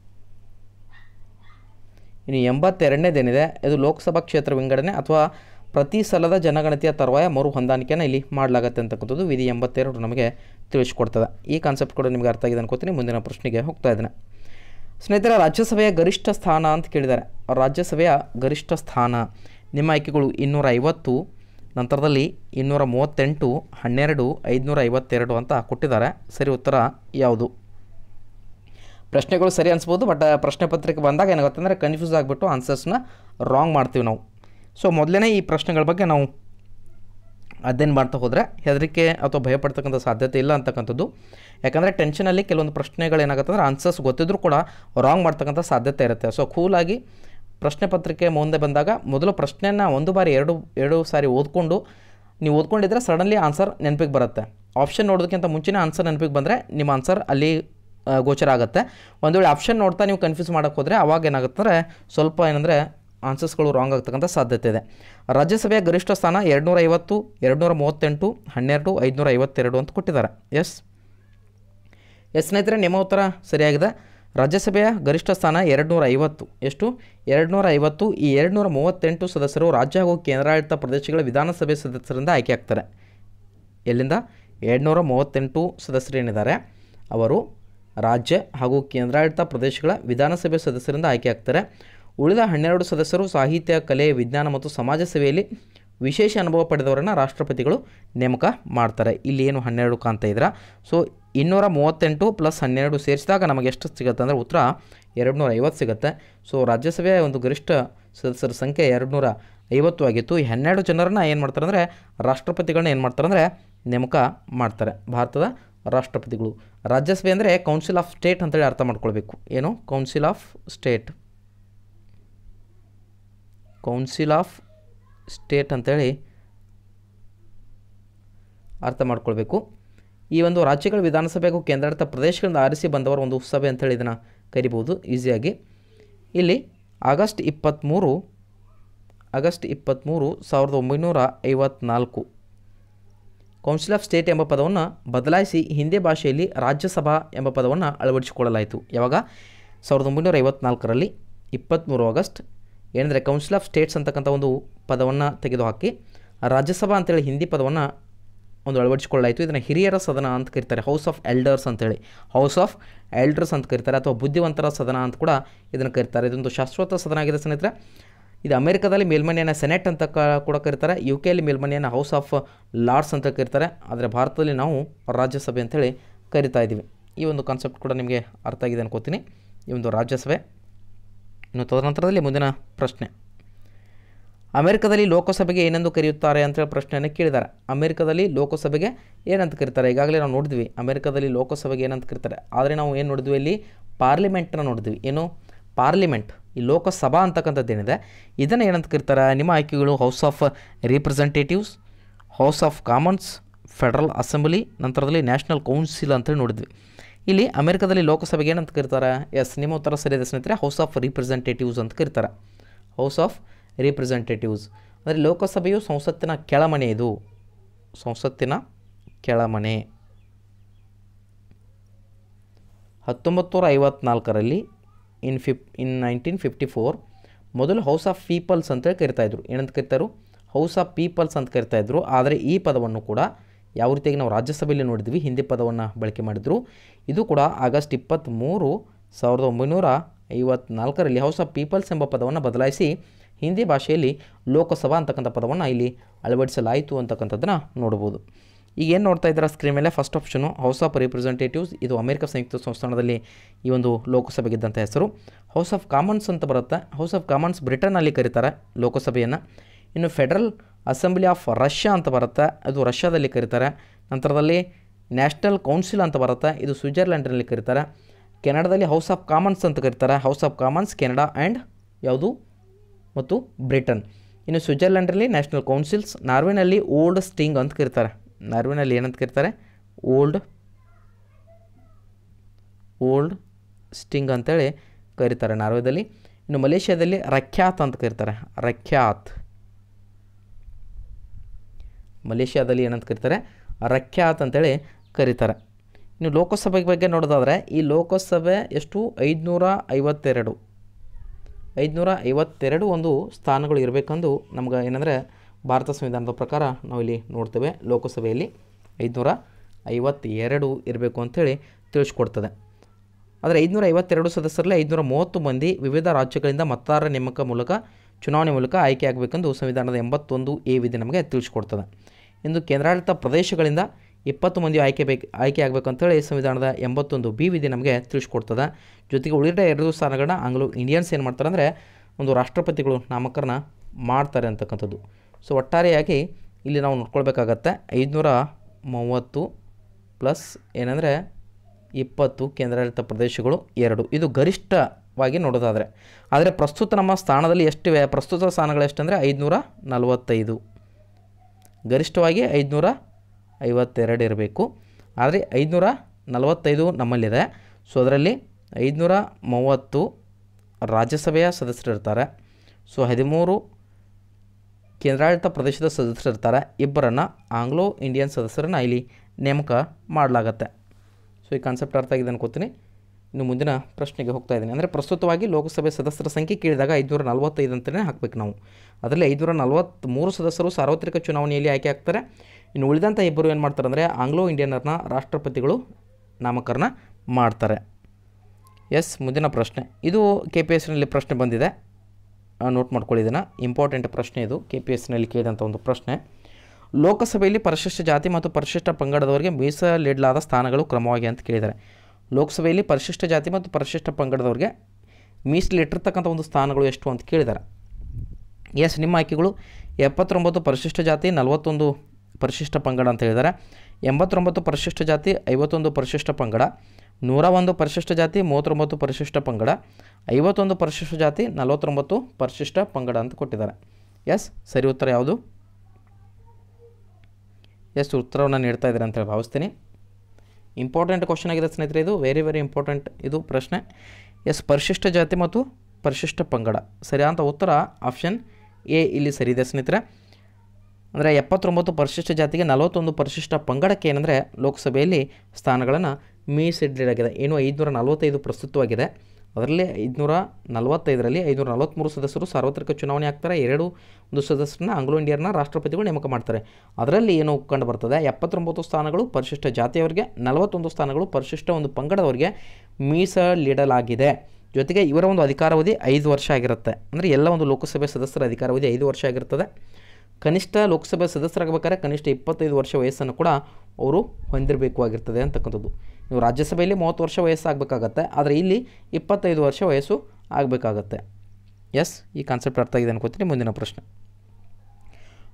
S1: ಇನ್ನು ಎಂಬತ್ತೆರಡನೇದೇನಿದೆ ಇದು ಲೋಕಸಭಾ ಕ್ಷೇತ್ರ ವಿಂಗಡಣೆ ಅಥವಾ ಪ್ರತಿ ಸಲದ ಜನಗಣತಿಯ ತರುವಾಯ ಮರು ಹೊಂದಾಣಿಕೆಯನ್ನು ಇಲ್ಲಿ ಮಾಡಲಾಗತ್ತೆ ಅಂತಕ್ಕಂಥದ್ದು ವಿಧಿ ಎಂಬತ್ತೆರಡು ನಮಗೆ ತಿಳಿಸ್ಕೊಡ್ತದೆ ಈ ಕಾನ್ಸೆಪ್ಟ್ ಕೂಡ ನಿಮಗೆ ಅರ್ಥ ಆಗಿದೆ ಅನ್ಕೋತೀನಿ ಮುಂದಿನ ಪ್ರಶ್ನೆಗೆ ಹೋಗ್ತಾ ಇದ್ದೇನೆ ಸ್ನೇಹಿತರೆ ರಾಜ್ಯಸಭೆಯ ಗರಿಷ್ಠ ಸ್ಥಾನ ಅಂತ ಕೇಳಿದ್ದಾರೆ ರಾಜ್ಯಸಭೆಯ ಗರಿಷ್ಠ ಸ್ಥಾನ ನಿಮ್ಮ ಆಯ್ಕೆಗಳು ಇನ್ನೂರ ಐವತ್ತು ನಂತರದಲ್ಲಿ ಇನ್ನೂರ ಮೂವತ್ತೆಂಟು ಹನ್ನೆರಡು ಐದುನೂರ ಐವತ್ತೆರಡು ಅಂತ ಕೊಟ್ಟಿದ್ದಾರೆ ಸರಿ ಉತ್ತರ ಯಾವುದು ಪ್ರಶ್ನೆಗಳು ಸರಿ ಅನಿಸ್ಬೋದು ಬಟ್ ಪ್ರಶ್ನೆ ಪತ್ರಿಕೆ ಬಂದಾಗ ಏನಾಗುತ್ತೆ ಅಂದರೆ ಕನ್ಫ್ಯೂಸ್ ಆಗಿಬಿಟ್ಟು ಆನ್ಸರ್ಸ್ನ ರಾಂಗ್ ಮಾಡ್ತೀವಿ ನಾವು ಸೊ ಮೊದಲೇ ಈ ಪ್ರಶ್ನೆಗಳ ಬಗ್ಗೆ ನಾವು ಅಧ್ಯಯನ ಮಾಡ್ತಾ ಹೋದರೆ ಹೆದರಿಕೆ ಅಥವಾ ಭಯಪಡ್ತಕ್ಕಂಥ ಸಾಧ್ಯತೆ ಇಲ್ಲ ಅಂತಕ್ಕಂಥದ್ದು ಯಾಕಂದರೆ ಟೆನ್ಷನಲ್ಲಿ ಕೆಲವೊಂದು ಪ್ರಶ್ನೆಗಳು ಏನಾಗುತ್ತೆ ಅಂದರೆ ಆನ್ಸರ್ಸ್ ಗೊತ್ತಿದ್ರೂ ಕೂಡ ರಾಂಗ್ ಮಾಡ್ತಕ್ಕಂಥ ಸಾಧ್ಯತೆ ಇರುತ್ತೆ ಸೊ ಕೂಲಾಗಿ ಪ್ರಶ್ನೆ ಪತ್ರಿಕೆ ಮುಂದೆ ಬಂದಾಗ ಮೊದಲು ಪ್ರಶ್ನೆಯನ್ನು ಒಂದು ಬಾರಿ ಎರಡು ಎರಡು ಸಾರಿ ಓದ್ಕೊಂಡು ನೀವು ಓದ್ಕೊಂಡಿದ್ರೆ ಸಡನ್ಲಿ ಆನ್ಸರ್ ನೆನಪಿಗೆ ಬರುತ್ತೆ ಆಪ್ಷನ್ ನೋಡೋದಕ್ಕಿಂತ ಮುಂಚೆನೇ ಆನ್ಸರ್ ನೆನಪಿಗೆ ಬಂದರೆ ನಿಮ್ಮ ಆನ್ಸರ್ ಅಲ್ಲಿ ಆ, ಗೋಚರ ಆಗುತ್ತೆ ಒಂದು ವೇಳೆ ಆಪ್ಷನ್ ನೋಡ್ತಾ ನೀವು ಕನ್ಫ್ಯೂಸ್ ಮಾಡೋಕ್ಕೆ ಹೋದರೆ ಅವಾಗ ಏನಾಗುತ್ತೆ ಅಂದರೆ ಸ್ವಲ್ಪ ಏನಂದರೆ ಆನ್ಸರ್ಸ್ಗಳು ರಾಂಗ್ ಆಗ್ತಕ್ಕಂಥ ಸಾಧ್ಯತೆ ಇದೆ ರಾಜ್ಯಸಭೆಯ ಗರಿಷ್ಠ ಸ್ಥಾನ ಎರಡುನೂರ ಐವತ್ತು ಎರಡುನೂರ ಮೂವತ್ತೆಂಟು ಹನ್ನೆರಡು ಐದುನೂರ ಐವತ್ತೆರಡು ಅಂತ ಕೊಟ್ಟಿದ್ದಾರೆ ಎಸ್ ಎಸ್ ಸ್ನೇಹಿತರೆ ನಿಮ್ಮ ಉತ್ತರ ಸರಿಯಾಗಿದೆ ರಾಜ್ಯಸಭೆಯ ಗರಿಷ್ಠ ಸ್ಥಾನ ಎರಡುನೂರ ಐವತ್ತು ಎಷ್ಟು ಎರಡುನೂರ ಐವತ್ತು ಈ ಎರಡುನೂರ ಮೂವತ್ತೆಂಟು ಸದಸ್ಯರು ರಾಜ್ಯ ಹಾಗೂ ಕೇಂದ್ರಾಡಳಿತ ಪ್ರದೇಶಗಳ ವಿಧಾನಸಭೆ ಸದಸ್ಯರಿಂದ ಆಯ್ಕೆ ಆಗ್ತಾರೆ ಎಲ್ಲಿಂದ ಎರಡುನೂರ ಮೂವತ್ತೆಂಟು ಸದಸ್ಯರು ಏನಿದ್ದಾರೆ ಅವರು ರಾಜ್ಯ ಹಾಗೂ ಕೇಂದ್ರಾಡಳಿತ ಪ್ರದೇಶಗಳ ವಿಧಾನಸಭೆ ಸದಸ್ಯರಿಂದ ಆಯ್ಕೆ ಆಗ್ತಾರೆ ಉಳಿದ ಹನ್ನೆರಡು ಸದಸ್ಯರು ಸಾಹಿತ್ಯ ಕಲೆ ವಿಜ್ಞಾನ ಮತ್ತು ಸಮಾಜ ಸೇವೆಯಲ್ಲಿ ವಿಶೇಷ ಅನುಭವ ಪಡೆದವರನ್ನು ರಾಷ್ಟ್ರಪತಿಗಳು ನೇಮಕ ಮಾಡ್ತಾರೆ ಇಲ್ಲಿ ಏನು ಹನ್ನೆರಡು ಕಾಣ್ತಾ ಇದ್ದೀರಾ ಸೊ ಇನ್ನೂರ ಮೂವತ್ತೆಂಟು ಪ್ಲಸ್ ಹನ್ನೆರಡು ಸೇರಿಸಿದಾಗ ನಮಗೆ ಎಷ್ಟು ಸಿಗುತ್ತೆ ಅಂದರೆ ಉತ್ತರ ಎರಡು ನೂರ ಐವತ್ತು ಸಿಗುತ್ತೆ ಸೊ ರಾಜ್ಯಸಭೆಯ ಒಂದು ಗರಿಷ್ಠ ಸದಸ್ಯರ ಸಂಖ್ಯೆ ಎರಡು ನೂರ ಐವತ್ತು ಆಗಿತ್ತು ಈ ಹನ್ನೆರಡು ಜನರನ್ನ ಏನು ಮಾಡ್ತಾರೆ ಅಂದರೆ ರಾಷ್ಟ್ರಪತಿಗಳನ್ನ ಏನು ಮಾಡ್ತಾರೆ ಅಂದರೆ ನೇಮಕ ಮಾಡ್ತಾರೆ ಭಾರತದ ರಾಷ್ಟ್ರಪತಿಗಳು ರಾಜ್ಯಸಭೆ ಅಂದರೆ ಕೌನ್ಸಿಲ್ ಆಫ್ ಸ್ಟೇಟ್ ಅಂತೇಳಿ ಅರ್ಥ ಮಾಡ್ಕೊಳ್ಬೇಕು ಏನು Council of State Council of State ಅಂತೇಳಿ ಅರ್ಥ ಮಾಡ್ಕೊಳ್ಬೇಕು ಈ ಒಂದು ರಾಜ್ಯಗಳ ವಿಧಾನಸಭೆ ಹಾಗೂ ಕೇಂದ್ರಾಡಳಿತ ಪ್ರದೇಶಗಳಿಂದ ಆರಿಸಿ ಬಂದವರ ಒಂದು ಸಭೆ ಅಂತೇಳಿ ಇದನ್ನು ಕರಿಬೋದು ಈಸಿಯಾಗಿ ಇಲ್ಲಿ ಆಗಸ್ಟ್ ಇಪ್ಪತ್ತ್ಮೂರು ಆಗಸ್ಟ್ ಇಪ್ಪತ್ತ್ಮೂರು ಸಾವಿರದ ಒಂಬೈನೂರ ಐವತ್ನಾಲ್ಕು ಕೌನ್ಸಿಲ್ ಆಫ್ ಸ್ಟೇಟ್ ಎಂಬ ಪದವನ್ನು ಬದಲಾಯಿಸಿ ಹಿಂದಿ ಭಾಷೆಯಲ್ಲಿ ರಾಜ್ಯಸಭಾ ಎಂಬ ಪದವನ್ನು ಅಳವಡಿಸಿಕೊಳ್ಳಲಾಯಿತು ಯಾವಾಗ ಸಾವಿರದ ಒಂಬೈನೂರ ಐವತ್ನಾಲ್ಕರಲ್ಲಿ ಇಪ್ಪತ್ತ್ಮೂರು ಆಗಸ್ಟ್ ಏನಂದರೆ ಕೌನ್ಸಿಲ್ ಆಫ್ ಸ್ಟೇಟ್ಸ್ ಅಂತಕ್ಕಂಥ ಒಂದು ಪದವನ್ನು ತೆಗೆದುಹಾಕಿ ರಾಜ್ಯಸಭಾ ಅಂತೇಳಿ ಹಿಂದಿ ಪದವನ್ನು ಒಂದು ಅಳವಡಿಸಿಕೊಳ್ಳಾಯಿತು ಇದನ್ನು ಹಿರಿಯರ ಸದನ ಅಂತ ಕರೀತಾರೆ ಹೌಸ್ ಆಫ್ ಎಲ್ಡರ್ಸ್ ಅಂತೇಳಿ ಹೌಸ್ ಆಫ್ ಎಲ್ಡರ್ಸ್ ಅಂತ ಕರೀತಾರೆ ಅಥವಾ ಬುದ್ಧಿವಂತರ ಸದನ ಅಂತ ಕೂಡ ಇದನ್ನು ಕರೀತಾರೆ ಇದೊಂದು ಶಾಶ್ವತ ಸದನ ಆಗಿದೆ ಸ್ನೇಹಿತರೆ ಇದು ಅಮೆರಿಕದಲ್ಲಿ ಮೇಲ್ಮನೆಯನ್ನು ಸೆನೆಟ್ ಅಂತ ಕ ಕೂಡ ಕರೀತಾರೆ ಯು ಕೆಯಲ್ಲಿ ಮೇಲ್ಮನೆಯನ್ನು ಹೌಸ್ ಆಫ್ ಲಾರ್ಡ್ಸ್ ಅಂತ ಕರೀತಾರೆ ಆದರೆ ಭಾರತದಲ್ಲಿ ನಾವು ರಾಜ್ಯಸಭೆ ಅಂತೇಳಿ ಕರಿತಾ ಇದ್ದೀವಿ ಈ ಒಂದು ಕಾನ್ಸೆಪ್ಟ್ ಕೂಡ ನಿಮಗೆ ಅರ್ಥ ಆಗಿದೆ ಅನ್ಕೋತೀನಿ ಈ ಒಂದು ರಾಜ್ಯಸಭೆ ಇನ್ನು ತದನಂತರದಲ್ಲಿ ಮುಂದಿನ ಪ್ರಶ್ನೆ ಅಮೆರಿಕದಲ್ಲಿ ಲೋಕಸಭೆಗೆ ಏನೆಂದು ಕರೆಯುತ್ತಾರೆ ಅಂತೇಳಿ ಪ್ರಶ್ನೆಯನ್ನು ಕೇಳಿದ್ದಾರೆ ಅಮೆರಿಕದಲ್ಲಿ ಲೋಕಸಭೆಗೆ ಏನಂತ ಕರೀತಾರೆ ಈಗಾಗಲೇ ನಾವು ನೋಡಿದ್ವಿ ಅಮೆರಿಕದಲ್ಲಿ ಲೋಕಸಭೆಗೆ ಏನಂತ ಕರೀತಾರೆ ಆದರೆ ನಾವು ಏನು ನೋಡಿದ್ವಿ ಇಲ್ಲಿ ಪಾರ್ಲಿಮೆಂಟ್ನ ನೋಡಿದ್ವಿ ಏನು ಪಾರ್ಲಿಮೆಂಟ್ ಈ ಲೋಕಸಭಾ ಅಂತಕ್ಕಂಥದ್ದು ಏನಿದೆ ಇದನ್ನು ಏನಂತ ಕರೀತಾರೆ ನಿಮ್ಮ ಆಯ್ಕೆಗಳು House of Representatives House of Commons Federal Assembly ನಂತರದಲ್ಲಿ ನ್ಯಾಷನಲ್ ಕೌನ್ಸಿಲ್ ಅಂತೇಳಿ ನೋಡಿದ್ವಿ ಇಲ್ಲಿ ಅಮೆರಿಕದಲ್ಲಿ ಲೋಕಸಭೆಗೆ ಏನಂತ ಕರೀತಾರೆ ಎಸ್ ನಿಮ್ಮ ಉತ್ತರ ಸರಿಯಾದ ಸ್ನೇಹಿತರೆ ಹೌಸ್ ಆಫ್ ರಿಪ್ರೆಸೆಂಟೇಟಿವ್ಸ್ ಅಂತ ಕರೀತಾರೆ ಹೌಸ್ ಆಫ್ ರಿಪ್ರೆಸೆಂಟೇಟಿವ್ಸ್ ಅಂದರೆ ಲೋಕಸಭೆಯು ಸಂಸತ್ತಿನ ಕೆಳಮನೆ ಇದು ಸಂಸತ್ತಿನ ಕೆಳಮನೆ ಹತ್ತೊಂಬತ್ತು ನೂರ ಐವತ್ನಾಲ್ಕರಲ್ಲಿ in fif in nineteen fifty four ಮೊದಲು ಹೌಸ್ ಆಫ್ ಪೀಪಲ್ಸ್ ಅಂತೇಳಿ ಕರಿತಾಯಿದ್ರು ಏನಂತ ಕರಿತಾರು ಹೌಸ್ ಆಫ್ ಪೀಪಲ್ಸ್ ಅಂತ ಕರಿತಾಯಿದ್ರು ಆದರೆ ಈ ಪದವನ್ನು ಕೂಡ ಯಾವ ರೀತಿಯಾಗಿ ನಾವು ರಾಜ್ಯಸಭೆಯಲ್ಲಿ ನೋಡಿದ್ವಿ ಹಿಂದಿ ಪದವನ್ನು ಬಳಕೆ ಮಾಡಿದ್ರು ಇದು ಕೂಡ ಆಗಸ್ಟ್ ಇಪ್ಪತ್ತ್ಮೂರು ಸಾವಿರದ ಒಂಬೈನೂರ ಐವತ್ನಾಲ್ಕರಲ್ಲಿ ಹೌಸ್ ಆಫ್ ಪೀಪಲ್ಸ್ ಎಂಬ ಪದವನ್ನು ಬದಲಾಯಿಸಿ ಹಿಂದಿ ಭಾಷೆಯಲ್ಲಿ ಲೋಕಸಭಾ ಅಂತಕ್ಕಂಥ ಪದವನ್ನು ಇಲ್ಲಿ ಅಳವಡಿಸಲಾಯಿತು ಅಂತಕ್ಕಂಥದ್ದನ್ನು ನೋಡ್ಬೋದು ಈಗ ಏನು ನೋಡ್ತಾ ಇದ್ದೀರಾ ಸ್ಕ್ರೀನ್ ಮೇಲೆ first option House of Representatives ಇದು ಅಮೆರಿಕ ಸಂಯುಕ್ತ ಸಂಸ್ಥಾನದಲ್ಲಿ ಈ ಒಂದು ಲೋಕಸಭೆಗಿದ್ದಂಥ ಹೆಸರು ಹೌಸ್ ಆಫ್ ಕಾಮನ್ಸ್ ಅಂತ ಬರುತ್ತೆ ಹೌಸ್ ಆಫ್ ಕಾಮನ್ಸ್ ಬ್ರಿಟನ್ನಲ್ಲಿ ಕರೀತಾರೆ ಲೋಕಸಭೆಯನ್ನು ಇನ್ನು ಫೆಡರಲ್ ಅಸೆಂಬ್ಲಿ ಆಫ್ ರಷ್ಯಾ ಅಂತ ಬರುತ್ತೆ ಅದು ರಷ್ಯಾದಲ್ಲಿ ಕರೀತಾರೆ ನಂತರದಲ್ಲಿ ನ್ಯಾಷನಲ್ ಕೌನ್ಸಿಲ್ ಅಂತ ಬರುತ್ತೆ ಇದು ಸ್ವಿಟ್ಜರ್ಲ್ಯಾಂಡ್ನಲ್ಲಿ ಕರೀತಾರೆ ಕೆನಡಾದಲ್ಲಿ ಹೌಸ್ ಆಫ್ ಕಾಮನ್ಸ್ ಅಂತ ಕರೀತಾರೆ house of commons Canada and ಯಾವುದು ಮತ್ತು ಬ್ರಿಟನ್ ಇನ್ನು ಸ್ವಿಟ್ಜರ್ಲ್ಯಾಂಡ್ರಲ್ಲಿ ನ್ಯಾಷನಲ್ ಕೌನ್ಸಿಲ್ಸ್ ನಾರ್ವೆನಲ್ಲಿ ಓಲ್ಡ್ ಸ್ಟಿಂಗ್ ಅಂತ ಕರೀತಾರೆ ನಾರ್ವೆನಲ್ಲಿ ಏನಂತ ಕರೀತಾರೆ ಓಲ್ಡ್ ಓಲ್ಡ್ ಸ್ಟಿಂಗ್ ಅಂತೇಳಿ ಕರೀತಾರೆ ನಾರ್ವೆದಲ್ಲಿ ಇನ್ನು ಮಲೇಷ್ಯಾದಲ್ಲಿ ರಖ್ಯಾತ್ ಅಂತ ಕರೀತಾರೆ ರಖ್ಯಾತ್ ಮಲೇಷ್ಯಾದಲ್ಲಿ ಏನಂತ ಕರೀತಾರೆ ರಖ್ಯಾತ್ ಅಂತೇಳಿ ಕರೀತಾರೆ ಇನ್ನು ಲೋಕಸಭೆ ಬಗ್ಗೆ ನೋಡೋದಾದರೆ ಈ ಲೋಕಸಭೆ ಎಷ್ಟು ಐದುನೂರ ಐವತ್ತೆರಡು ಐದುನೂರ ಐವತ್ತೆರಡು ಒಂದು ಸ್ಥಾನಗಳು ಇರಬೇಕೆಂದು ನಮ್ಗೆ ಏನಂದರೆ ಭಾರತ ಸಂವಿಧಾನದ ಪ್ರಕಾರ ನಾವಿಲ್ಲಿ ನೋಡ್ತೇವೆ ಲೋಕಸಭೆಯಲ್ಲಿ ಐದುನೂರ ಐವತ್ತೆರಡು ಇರಬೇಕು ಅಂಥೇಳಿ ತಿಳಿಸ್ಕೊಡ್ತದೆ ಆದರೆ ಐದುನೂರ ಐವತ್ತೆರಡು ಸದಸ್ಯರಲ್ಲಿ ಐದುನೂರ ಮೂವತ್ತು ಮಂದಿ ವಿವಿಧ ರಾಜ್ಯಗಳಿಂದ ಮತದಾರರ ನೇಮಕ ಮೂಲಕ ಚುನಾವಣೆ ಮೂಲಕ ಆಯ್ಕೆ ಆಗಬೇಕೆಂದು ಸಂವಿಧಾನದ ಎಂಬತ್ತೊಂದು ಎ ವಿಧಿ ನಮಗೆ ತಿಳಿಸ್ಕೊಡ್ತದೆ ಇಂದು ಕೇಂದ್ರಾಡಳಿತ ಪ್ರದೇಶಗಳಿಂದ ಇಪ್ಪತ್ತು ಮಂದಿ ಆಯ್ಕೆ ಬೇಕು ಆಯ್ಕೆ ಆಗಬೇಕಂತೇಳಿ ಸಂವಿಧಾನದ ಎಂಬತ್ತೊಂದು ಬಿ ವಿಧಿ ನಮಗೆ ತಿಳಿಸ್ಕೊಡ್ತದೆ ಜೊತೆಗೆ ಉಳಿದ ಎರಡು ಸ್ಥಾನಗಳನ್ನ ಆಂಗ್ಲೋ ಇಂಡಿಯನ್ಸ್ ಏನು ಮಾಡ್ತಾರೆ ಅಂದರೆ ಒಂದು ರಾಷ್ಟ್ರಪತಿಗಳು ನಾಮಕರಣ ಮಾಡ್ತಾರೆ ಅಂತಕ್ಕಂಥದ್ದು ಸೊ ಒಟ್ಟಾರೆಯಾಗಿ ಇಲ್ಲಿ ನಾವು ನೋಡ್ಕೊಳ್ಬೇಕಾಗತ್ತೆ ಐದುನೂರ ಮೂವತ್ತು ಪ್ಲಸ್ ಏನಂದರೆ ಇಪ್ಪತ್ತು ಕೇಂದ್ರಾಡಳಿತ ಪ್ರದೇಶಗಳು ಎರಡು ಇದು ಗರಿಷ್ಠವಾಗಿ ನೋಡೋದಾದರೆ ಆದರೆ ಪ್ರಸ್ತುತ ನಮ್ಮ ಸ್ಥಾನದಲ್ಲಿ ಎಷ್ಟಿವೆ ಪ್ರಸ್ತುತ ಸ್ಥಾನಗಳು ಎಷ್ಟಂದರೆ ಐದುನೂರ ನಲವತ್ತೈದು ಗರಿಷ್ಠವಾಗಿ ಐದುನೂರ ಐವತ್ತೆರಡು ಇರಬೇಕು ಆದರೆ ಐದುನೂರ ನಲವತ್ತೈದು ನಮ್ಮಲ್ಲಿದೆ ಸೊ ಅದರಲ್ಲಿ ಐದುನೂರ ಮೂವತ್ತು ರಾಜ್ಯಸಭೆಯ ಸದಸ್ಯರು ಇರ್ತಾರೆ ಸೊ ಹದಿಮೂರು ಕೇಂದ್ರಾಡಳಿತ ಪ್ರದೇಶದ ಸದಸ್ಯರು ಇರ್ತಾರೆ ಇಬ್ಬರನ್ನು ಆಂಗ್ಲೋ ಇಂಡಿಯನ್ ಸದಸ್ಯರನ್ನು ಇಲ್ಲಿ ನೇಮಕ ಮಾಡಲಾಗತ್ತೆ ಸೊ ಈ ಕಾನ್ಸೆಪ್ಟ್ ಅರ್ಥ ಆಗಿದೆ ಅನ್ಕೋತೀನಿ ಇನ್ನು ಮುಂದಿನ ಪ್ರಶ್ನೆಗೆ ಹೋಗ್ತಾ ಇದ್ದೀನಿ ಅಂದರೆ ಪ್ರಸ್ತುತವಾಗಿ ಲೋಕಸಭೆ ಸದಸ್ಯರ ಸಂಖ್ಯೆ ಕೇಳಿದಾಗ ಐದುನೂರ ನಲವತ್ತೈದು ಅಂತಲೇ ಹಾಕಬೇಕು ನಾವು ಅದರಲ್ಲಿ ಐದುನೂರ ನಲವತ್ತ್ಮೂರು ಸದಸ್ಯರು ಸಾರ್ವತ್ರಿಕ ಚುನಾವಣೆಯಲ್ಲಿ ಆಯ್ಕೆ ಆಗ್ತಾರೆ ಇನ್ನು ಉಳಿದಂಥ ಇಬ್ಬರು ಏನು ಮಾಡ್ತಾರೆ ಅಂದರೆ ಆಂಗ್ಲೋ ಇಂಡಿಯನ್ನರ್ನ ರಾಷ್ಟ್ರಪತಿಗಳು ನಾಮಕರಣ ಮಾಡ್ತಾರೆ ಎಸ್ ಮುಂದಿನ ಪ್ರಶ್ನೆ ಇದು ಕೆ ಪಿ ಎಸ್ನಲ್ಲಿ ಪ್ರಶ್ನೆ ಬಂದಿದೆ ನೋಟ್ ಮಾಡ್ಕೊಳ್ಳಿದ್ದೀನ ಇಂಪಾರ್ಟೆಂಟ್ ಪ್ರಶ್ನೆ ಇದು ಕೆ ಪಿ ಎಸ್ನಲ್ಲಿ ಕೇಳಿದಂಥ ಒಂದು ಪ್ರಶ್ನೆ ಲೋಕಸಭೆಯಲ್ಲಿ ಪರಿಶಿಷ್ಟ ಜಾತಿ ಮತ್ತು ಪರಿಶಿಷ್ಟ ಪಂಗಡದವರಿಗೆ ಮೀಸಲಿಡಲಾದ ಸ್ಥಾನಗಳು ಕ್ರಮವಾಗಿ ಅಂತ ಕೇಳಿದ್ದಾರೆ ಲೋಕಸಭೆಯಲ್ಲಿ ಪರಿಶಿಷ್ಟ ಜಾತಿ ಮತ್ತು ಪರಿಶಿಷ್ಟ ಪಂಗಡದವರಿಗೆ ಮೀಸಲಿಟ್ಟಿರ್ತಕ್ಕಂಥ ಒಂದು ಸ್ಥಾನಗಳು ಎಷ್ಟು ಅಂತ ಕೇಳಿದ್ದಾರೆ ಎಸ್ ನಿಮ್ಮ ಆಯ್ಕೆಗಳು ಎಪ್ಪತ್ತೊಂಬತ್ತು ಪರಿಶಿಷ್ಟ ಜಾತಿ ನಲವತ್ತೊಂದು ಪರಿಶಿಷ್ಟ ಪಂಗಡ ಅಂತ ಹೇಳಿದ್ದಾರೆ ಎಂಬತ್ತೊಂಬತ್ತು ಪರಿಶಿಷ್ಟ ಜಾತಿ ಐವತ್ತೊಂದು ಪರಿಶಿಷ್ಟ ಪಂಗಡ ನೂರ ಒಂದು ಪರಿಶಿಷ್ಟ ಜಾತಿ ಮೂವತ್ತೊಂಬತ್ತು ಪರಿಶಿಷ್ಟ ಪಂಗಡ ಐವತ್ತೊಂದು ಪರಿಶಿಷ್ಟ ಜಾತಿ ನಲವತ್ತೊಂಬತ್ತು ಪರಿಶಿಷ್ಟ ಪಂಗಡ ಅಂತ ಕೊಟ್ಟಿದ್ದಾರೆ ಎಸ್ ಸರಿ ಉತ್ತರ ಯಾವುದು ಎಸ್ ಉತ್ತರವನ್ನು ನೀಡ್ತಾ ಇದ್ದಾರೆ ಅಂತೇಳಿ ಭಾವಿಸ್ತೀನಿ ಇಂಪಾರ್ಟೆಂಟ್ ಕ್ವಶನ್ ಆಗಿದೆ ಸ್ನೇಹಿತರೆ ಇದು ವೆರಿ ವೆರಿ ಇಂಪಾರ್ಟೆಂಟ್ ಇದು ಪ್ರಶ್ನೆ ಎಸ್ ಪರಿಶಿಷ್ಟ ಜಾತಿ ಮತ್ತು ಪರಿಶಿಷ್ಟ ಪಂಗಡ ಸರಿಯಾದ ಉತ್ತರ ಆಪ್ಷನ್ ಎ ಇಲ್ಲಿ ಸರಿ ಇದೆ ಸ್ನೇಹಿತರೆ ಅಂದರೆ ಎಪ್ಪತ್ತೊಂಬತ್ತು ಪರಿಶಿಷ್ಟ ಜಾತಿಗೆ ನಲವತ್ತೊಂದು ಪರಿಶಿಷ್ಟ ಪಂಗಡಕ್ಕೆ ಏನಂದರೆ ಲೋಕಸಭೆಯಲ್ಲಿ ಸ್ಥಾನಗಳನ್ನು ಮೀಸಲಿಡಲಾಗಿದೆ ಏನು ಐದುನೂರ ನಲವತ್ತೈದು ಪ್ರಸ್ತುತವಾಗಿದೆ ಅದರಲ್ಲಿ ಐದುನೂರ ನಲವತ್ತೈದರಲ್ಲಿ ಐದುನೂರ ನಲವತ್ತ್ಮೂರು ಸದಸ್ಯರು ಸಾರ್ವತ್ರಿಕ ಚುನಾವಣೆ ಆಗ್ತಾರೆ ಎರಡು ಒಂದು ಸದಸ್ಯರನ್ನ ಆಂಗ್ಲೋ ಇಂಡಿಯನ್ನ ರಾಷ್ಟ್ರಪತಿಗಳು ನೇಮಕ ಮಾಡ್ತಾರೆ ಅದರಲ್ಲಿ ಏನು ಕಂಡು ಬರ್ತದೆ ಎಪ್ಪತ್ತೊಂಬತ್ತು ಸ್ಥಾನಗಳು ಪರಿಶಿಷ್ಟ ಜಾತಿಯವರಿಗೆ ನಲವತ್ತೊಂದು ಸ್ಥಾನಗಳು ಪರಿಶಿಷ್ಟ ಒಂದು ಪಂಗಡದವರಿಗೆ ಮೀಸಲಿಡಲಾಗಿದೆ ಜೊತೆಗೆ ಇವರ ಒಂದು ಅಧಿಕಾರಾವಧಿ ಐದು ವರ್ಷ ಆಗಿರುತ್ತೆ ಅಂದರೆ ಎಲ್ಲ ಒಂದು ಲೋಕಸಭೆ ಸದಸ್ಯರ ಅಧಿಕಾರಾವಧಿ ಐದು ವರ್ಷ ಆಗಿರ್ತದೆ ಕನಿಷ್ಠ ಲೋಕಸಭೆ ಸದಸ್ಯರಾಗಬೇಕಾದ್ರೆ ಕನಿಷ್ಠ ಇಪ್ಪತ್ತೈದು ವರ್ಷ ವಯಸ್ಸನ್ನು ಕೂಡ ಅವರು ಹೊಂದಿರಬೇಕು ಆಗಿರ್ತದೆ ಅಂತಕ್ಕಂಥದ್ದು ನೀವು ರಾಜ್ಯಸಭೆಯಲ್ಲಿ ಮೂವತ್ತು ವರ್ಷ ವಯಸ್ಸಾಗಬೇಕಾಗತ್ತೆ ಆದರೆ ಇಲ್ಲಿ ಇಪ್ಪತ್ತೈದು ವರ್ಷ ವಯಸ್ಸು ಆಗಬೇಕಾಗತ್ತೆ ಎಸ್ ಈ ಕಾನ್ಸೆಪ್ಟ್ ಅರ್ಥ ಆಗಿದೆ ಅನ್ಕೋತೀನಿ ಮುಂದಿನ ಪ್ರಶ್ನೆ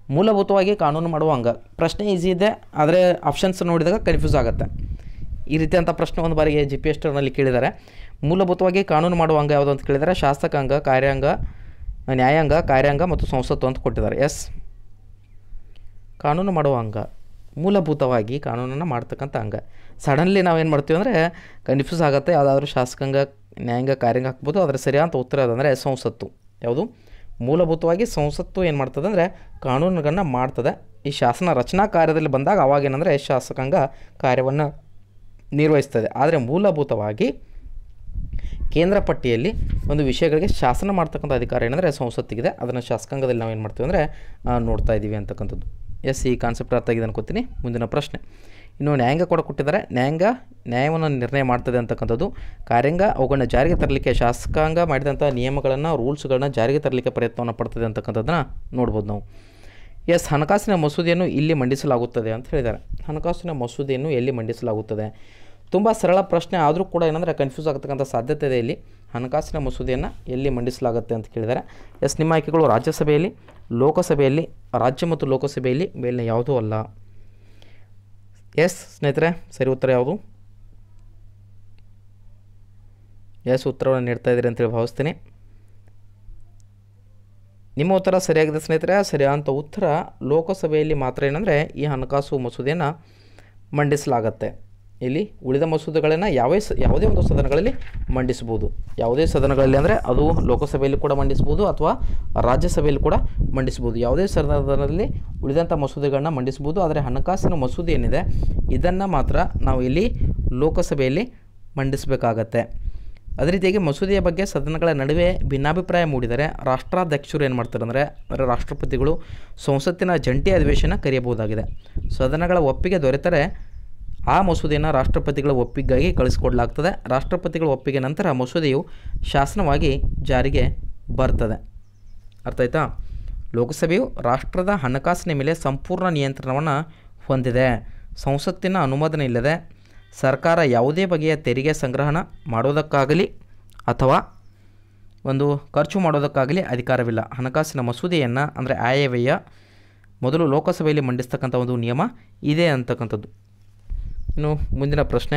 S1: ಮೂಲಭೂತವಾಗಿ ಕಾನೂನು ಮಾಡುವ ಅಂಗ ಪ್ರಶ್ನೆ ಈಸಿ ಇದೆ ಆದರೆ ಆಪ್ಷನ್ಸ್ ನೋಡಿದಾಗ ಕನ್ಫ್ಯೂಸ್ ಆಗುತ್ತೆ ಈ ರೀತಿಯಂಥ ಪ್ರಶ್ನೆ ಒಂದು ಬಾರಿಗೆ ಜಿ ಪಿ ಎಸ್ ಟರ್ನಲ್ಲಿ ಕೇಳಿದ್ದಾರೆ ಮೂಲಭೂತವಾಗಿ ಕಾನೂನು ಮಾಡುವ ಅಂಗ ಯಾವುದು ಅಂತ ಕೇಳಿದರೆ ಶಾಸಕಾಂಗ ಕಾರ್ಯಾಂಗ ನ್ಯಾಯಾಂಗ ಕಾರ್ಯಾಂಗ ಮತ್ತು ಸಂಸತ್ತು ಅಂತ ಕೊಟ್ಟಿದ್ದಾರೆ ಎಸ್ ಕಾನೂನು ಮಾಡುವ ಅಂಗ ಮೂಲಭೂತವಾಗಿ ಕಾನೂನನ್ನು ಮಾಡ್ತಕ್ಕಂಥ ಅಂಗ ಸಡನ್ಲಿ ನಾವೇನು ಮಾಡ್ತೀವಿ ಅಂದರೆ ಕನ್ಫ್ಯೂಸ್ ಆಗುತ್ತೆ ಯಾವುದಾದ್ರೂ ಶಾಸಕಾಂಗ ನ್ಯಾಯಾಂಗ ಕಾರ್ಯಾಂಗ ಹಾಕ್ಬೋದು ಅದರ ಸರಿಯಾದ ಉತ್ತರ ಯಾವುದಂದರೆ ಸಂಸತ್ತು ಯಾವುದು ಮೂಲಭೂತವಾಗಿ ಸಂಸತ್ತು ಏನು ಮಾಡ್ತದೆ ಅಂದರೆ ಕಾನೂನುಗಳನ್ನು ಮಾಡ್ತದೆ ಈ ಶಾಸನ ರಚನಾ ಕಾರ್ಯದಲ್ಲಿ ಬಂದಾಗ ಅವಾಗೇನೆಂದರೆ ಶಾಸಕಾಂಗ ಕಾರ್ಯವನ್ನು ನಿರ್ವಹಿಸ್ತದೆ ಆದರೆ ಮೂಲಭೂತವಾಗಿ ಕೇಂದ್ರ ಪಟ್ಟಿಯಲ್ಲಿ ಒಂದು ವಿಷಯಗಳಿಗೆ ಶಾಸನ ಮಾಡ್ತಕ್ಕಂಥ ಅಧಿಕಾರ ಏನಂದರೆ ಸಂಸತ್ತಿಗಿದೆ ಅದನ್ನು ಶಾಸಕಾಂಗದಲ್ಲಿ ನಾವು ಏನು ಮಾಡ್ತೀವಿ ಅಂದರೆ ಆ, ನೋಡ್ತಾ ಇದ್ದೀವಿ ಅಂತಕ್ಕಂಥದ್ದು ಎಸ್ ಈ ಕಾನ್ಸೆಪ್ಟ್ ಅರ್ಥ ಆಗಿದೆ ಅನ್ಕೋತೀನಿ ಮುಂದಿನ ಪ್ರಶ್ನೆ ಇನ್ನು ನ್ಯಾಯಾಂಗ ಕೂಡ ಕೊಟ್ಟಿದ್ದಾರೆ ನ್ಯಾಯಾಂಗ ನ್ಯಾಯವನ್ನು ನಿರ್ಣಯ ಮಾಡ್ತದೆ ಅಂತಕ್ಕಂಥದ್ದು ಕಾರ್ಯಾಂಗ ಅವುಗಳನ್ನ ಜಾರಿಗೆ ತರಲಿಕ್ಕೆ ಶಾಸಕಾಂಗ ಮಾಡಿದಂಥ ನಿಯಮಗಳನ್ನು ರೂಲ್ಸ್ಗಳನ್ನ ಜಾರಿಗೆ ತರಲಿಕ್ಕೆ ಪ್ರಯತ್ನವನ್ನು ಪಡ್ತದೆ ಅಂತಕ್ಕಂಥದ್ದನ್ನ ನೋಡ್ಬೋದು ನಾವು ಎಸ್ ಹಣಕಾಸಿನ ಮಸೂದೆಯನ್ನು ಇಲ್ಲಿ ಮಂಡಿಸಲಾಗುತ್ತದೆ ಅಂತ ಹೇಳಿದ್ದಾರೆ ಹಣಕಾಸಿನ ಮಸೂದೆಯನ್ನು ಎಲ್ಲಿ ಮಂಡಿಸಲಾಗುತ್ತದೆ ತುಂಬ ಸರಳ ಪ್ರಶ್ನೆ ಆದರೂ ಕೂಡ ಏನಂದರೆ ಕನ್ಫ್ಯೂಸ್ ಆಗತಕ್ಕಂಥ ಸಾಧ್ಯತೆ ಇದೆ ಇಲ್ಲಿ ಹಣಕಾಸಿನ ಮಸೂದೆಯನ್ನು ಎಲ್ಲಿ ಮಂಡಿಸಲಾಗುತ್ತೆ ಅಂತ ಕೇಳಿದ್ದಾರೆ ಎಸ್ ನಿಮ್ಮ ಆಯ್ಕೆಗಳು ರಾಜ್ಯಸಭೆಯಲ್ಲಿ ಲೋಕಸಭೆಯಲ್ಲಿ ರಾಜ್ಯ ಮತ್ತು ಲೋಕಸಭೆಯಲ್ಲಿ ಮೇಲಿನ ಯಾವುದೂ ಅಲ್ಲ ಎಸ್ ಸ್ನೇಹಿತರೆ ಸರಿ ಉತ್ತರ ಯಾವುದು ಎಸ್ ಉತ್ತರವನ್ನು ನೀಡ್ತಾ ಇದ್ದೀರಿ ಅಂತೇಳಿ ಭಾವಿಸ್ತೀನಿ ನಿಮ್ಮ ಉತ್ತರ ಸರಿಯಾಗಿದೆ ಸ್ನೇಹಿತರೆ ಸರಿಯಾದಂಥ ಉತ್ತರ ಲೋಕಸಭೆಯಲ್ಲಿ ಮಾತ್ರ ಏನಂದರೆ ಈ ಹಣಕಾಸು ಮಸೂದೆಯನ್ನು ಮಂಡಿಸಲಾಗತ್ತೆ ಇಲ್ಲಿ ಉಳಿದ ಮಸೂದೆಗಳನ್ನು ಯಾವೇ ಸ ಯಾವುದೇ ಒಂದು ಸದನಗಳಲ್ಲಿ ಮಂಡಿಸ್ಬೋದು ಯಾವುದೇ ಸದನಗಳಲ್ಲಿ ಅಂದರೆ ಅದು ಲೋಕಸಭೆಯಲ್ಲಿ ಕೂಡ ಮಂಡಿಸ್ಬೋದು ಅಥವಾ ರಾಜ್ಯಸಭೆಯಲ್ಲಿ ಕೂಡ ಮಂಡಿಸ್ಬೋದು ಯಾವುದೇ ಸದನದಲ್ಲಿ ಉಳಿದಂಥ ಮಸೂದೆಗಳನ್ನ ಮಂಡಿಸ್ಬೋದು ಆದರೆ ಹಣಕಾಸಿನ ಮಸೂದೆ ಏನಿದೆ ಇದನ್ನು ಮಾತ್ರ ನಾವು ಇಲ್ಲಿ ಲೋಕಸಭೆಯಲ್ಲಿ ಮಂಡಿಸಬೇಕಾಗತ್ತೆ ಅದೇ ರೀತಿಯಾಗಿ ಮಸೂದೆಯ ಬಗ್ಗೆ ಸದನಗಳ ನಡುವೆ ಭಿನ್ನಾಭಿಪ್ರಾಯ ಮೂಡಿದರೆ ರಾಷ್ಟ್ರಾಧ್ಯಕ್ಷರು ಏನು ಮಾಡ್ತಾರೆ ಅಂದರೆ ಅಂದರೆ ರಾಷ್ಟ್ರಪತಿಗಳು ಸಂಸತ್ತಿನ ಜಂಟಿ ಅಧಿವೇಶನ ಕರೆಯಬಹುದಾಗಿದೆ ಸದನಗಳ ಒಪ್ಪಿಗೆ ದೊರೆತರೆ ಆ ಮಸೂದೆಯನ್ನು ರಾಷ್ಟ್ರಪತಿಗಳ ಒಪ್ಪಿಗಾಗಿ ಕಳಿಸಿಕೊಡಲಾಗ್ತದೆ ರಾಷ್ಟ್ರಪತಿಗಳ ಒಪ್ಪಿಗೆ ನಂತರ ಮಸೂದೆಯು ಶಾಸನವಾಗಿ ಜಾರಿಗೆ ಬರ್ತದೆ ಅರ್ಥ ಆಯ್ತಾ ಲೋಕಸಭೆಯು ರಾಷ್ಟ್ರದ ಹಣಕಾಸಿನ ಮೇಲೆ ಸಂಪೂರ್ಣ ನಿಯಂತ್ರಣವನ್ನು ಹೊಂದಿದೆ ಸಂಸತ್ತಿನ ಅನುಮೋದನೆ ಇಲ್ಲದೆ ಸರ್ಕಾರ ಯಾವುದೇ ಬಗೆಯ ತೆರಿಗೆ ಸಂಗ್ರಹಣ ಮಾಡೋದಕ್ಕಾಗಲಿ ಅಥವಾ ಒಂದು ಖರ್ಚು ಮಾಡೋದಕ್ಕಾಗಲಿ ಅಧಿಕಾರವಿಲ್ಲ ಹಣಕಾಸಿನ ಮಸೂದೆಯನ್ನು ಅಂದರೆ ಆಯವ್ಯಯ ಮೊದಲು ಲೋಕಸಭೆಯಲ್ಲಿ ಮಂಡಿಸ್ತಕ್ಕಂಥ ಒಂದು ನಿಯಮ ಇದೆ ಅಂತಕ್ಕಂಥದ್ದು ಇನ್ನು ಮುಂದಿನ ಪ್ರಶ್ನೆ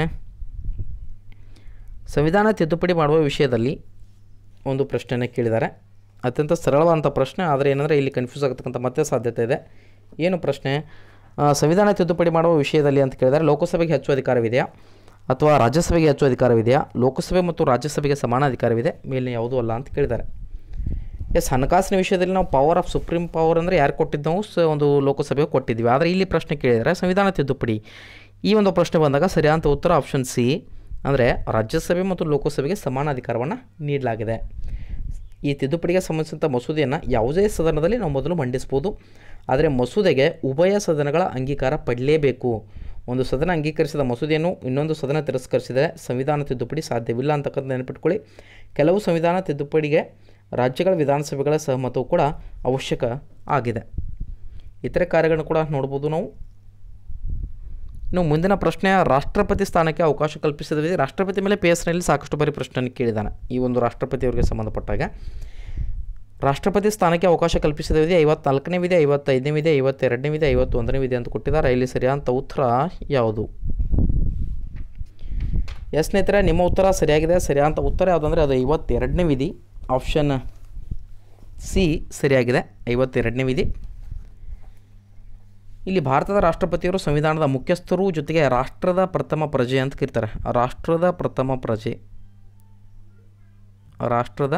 S1: ಸಂವಿಧಾನ ತಿದ್ದುಪಡಿ ಮಾಡುವ ವಿಷಯದಲ್ಲಿ ಒಂದು ಪ್ರಶ್ನೆಯನ್ನು ಕೇಳಿದ್ದಾರೆ ಅತ್ಯಂತ ಸರಳವಾದಂಥ ಪ್ರಶ್ನೆ ಆದರೆ ಏನಂದರೆ ಇಲ್ಲಿ ಕನ್ಫ್ಯೂಸ್ ಆಗತಕ್ಕಂಥ ಮತ್ತೆ ಸಾಧ್ಯತೆ ಇದೆ ಏನು ಪ್ರಶ್ನೆ ಆ, ಸಂವಿಧಾನ ತಿದ್ದುಪಡಿ ಮಾಡುವ ವಿಷಯದಲ್ಲಿ ಅಂತ ಕೇಳಿದರೆ ಲೋಕಸಭೆಗೆ ಹೆಚ್ಚು ಅಧಿಕಾರವಿದೆಯಾ ಅಥವಾ ರಾಜ್ಯಸಭೆಗೆ ಹೆಚ್ಚು ಅಧಿಕಾರವಿದೆಯಾ ಲೋಕಸಭೆ ಮತ್ತು ರಾಜ್ಯಸಭೆಗೆ ಸಮಾನ ಅಧಿಕಾರವಿದೆ ಮೇಲಿನ ಯಾವುದೂ ಅಲ್ಲ ಅಂತ ಕೇಳಿದ್ದಾರೆ ಎಸ್ ಹಣಕಾಸಿನ ವಿಷಯದಲ್ಲಿ ನಾವು ಪವರ್ ಆಫ್ ಸುಪ್ರೀಂ ಪವರ್ ಅಂದರೆ ಯಾರು ಕೊಟ್ಟಿದ್ದು ನಾವು ಸ ಒಂದು ಲೋಕಸಭೆಗೆ ಕೊಟ್ಟಿದ್ವಿ ಆದರೆ ಇಲ್ಲಿ ಪ್ರಶ್ನೆ ಕೇಳಿದರೆ ಸಂವಿಧಾನ ತಿದ್ದುಪಡಿ ಈ ಒಂದು ಪ್ರಶ್ನೆ ಬಂದಾಗ ಸರಿಯಾದ ಉತ್ತರ ಆಪ್ಷನ್ ಸಿ ಅಂದರೆ ರಾಜ್ಯಸಭೆ ಮತ್ತು ಲೋಕಸಭೆಗೆ ಸಮಾನ ಅಧಿಕಾರವನ್ನು ನೀಡಲಾಗಿದೆ ಈ ತಿದ್ದುಪಡಿಗೆ ಸಂಬಂಧಿಸಿದಂಥ ಮಸೂದೆಯನ್ನು ಯಾವುದೇ ಸದನದಲ್ಲಿ ನಾವು ಮೊದಲು ಮಂಡಿಸ್ಬೋದು ಆದರೆ ಮಸೂದೆಗೆ ಉಭಯ ಸದನಗಳ ಅಂಗೀಕಾರ ಪಡಲೇಬೇಕು ಒಂದು ಸದನ ಅಂಗೀಕರಿಸಿದ ಮಸೂದೆಯನ್ನು ಇನ್ನೊಂದು ಸದನ ತಿರಸ್ಕರಿಸಿದರೆ ಸಂವಿಧಾನ ತಿದ್ದುಪಡಿ ಸಾಧ್ಯವಿಲ್ಲ ಅಂತಕ್ಕಂಥ ನೆನಪಿಟ್ಕೊಳ್ಳಿ ಕೆಲವು ಸಂವಿಧಾನ ತಿದ್ದುಪಡಿಗೆ ರಾಜ್ಯಗಳ ವಿಧಾನಸಭೆಗಳ ಸಹಮತವು ಕೂಡ ಅವಶ್ಯಕ ಆಗಿದೆ ಇತರೆ ಕಾರ್ಯಗಳನ್ನು ಕೂಡ ನೋಡ್ಬೋದು ನಾವು ಇನ್ನು ಮುಂದಿನ ಪ್ರಶ್ನೆ ರಾಷ್ಟ್ರಪತಿ ಸ್ಥಾನಕ್ಕೆ ಅವಕಾಶ ಕಲ್ಪಿಸಿದ ವಿಧಿ ರಾಷ್ಟ್ರಪತಿ ಮೇಲೆ ಪಿ ಎಸ್ನಲ್ಲಿ ಸಾಕಷ್ಟು ಬಾರಿ ಪ್ರಶ್ನೆಯನ್ನು ಕೇಳಿದ್ದಾನೆ ಈ ಒಂದು ರಾಷ್ಟ್ರಪತಿಯವರಿಗೆ ಸಂಬಂಧಪಟ್ಟಾಗ ರಾಷ್ಟ್ರಪತಿ ಸ್ಥಾನಕ್ಕೆ ಅವಕಾಶ ಕಲ್ಪಿಸಿದ ವಿಧಿ ಐವತ್ನಾಲ್ಕನೇ ವಿಧಿ ಐವತ್ತೈದನೇ ವಿಧಿ ಐವತ್ತೆರಡನೇ ವಿಧಿ ಐವತ್ತೊಂದನೇ ವಿಧಿ ಅಂತ ಕೊಟ್ಟಿದ್ದಾರೆ ಇಲ್ಲಿ ಸರಿಯಾದ ಉತ್ತರ ಯಾವುದು ಎಸ್ ಸ್ನೇಹಿತರೆ ನಿಮ್ಮ ಉತ್ತರ ಸರಿಯಾಗಿದೆ ಸರಿಯಾದ ಉತ್ತರ ಯಾವುದಂದರೆ ಅದು ಐವತ್ತೆರಡನೇ ವಿಧಿ ಆಪ್ಷನ್ ಸಿ ಸರಿಯಾಗಿದೆ ಐವತ್ತೆರಡನೇ ವಿಧಿ ಇಲ್ಲಿ ಭಾರತದ ರಾಷ್ಟ್ರಪತಿಯವರು ಸಂವಿಧಾನದ ಮುಖ್ಯಸ್ಥರು ಜೊತೆಗೆ ರಾಷ್ಟ್ರದ ಪ್ರಥಮ ಪ್ರಜೆ ಅಂತ ಕರೀತಾರೆ ರಾಷ್ಟ್ರದ ಪ್ರಥಮ ಪ್ರಜೆ ರಾಷ್ಟ್ರದ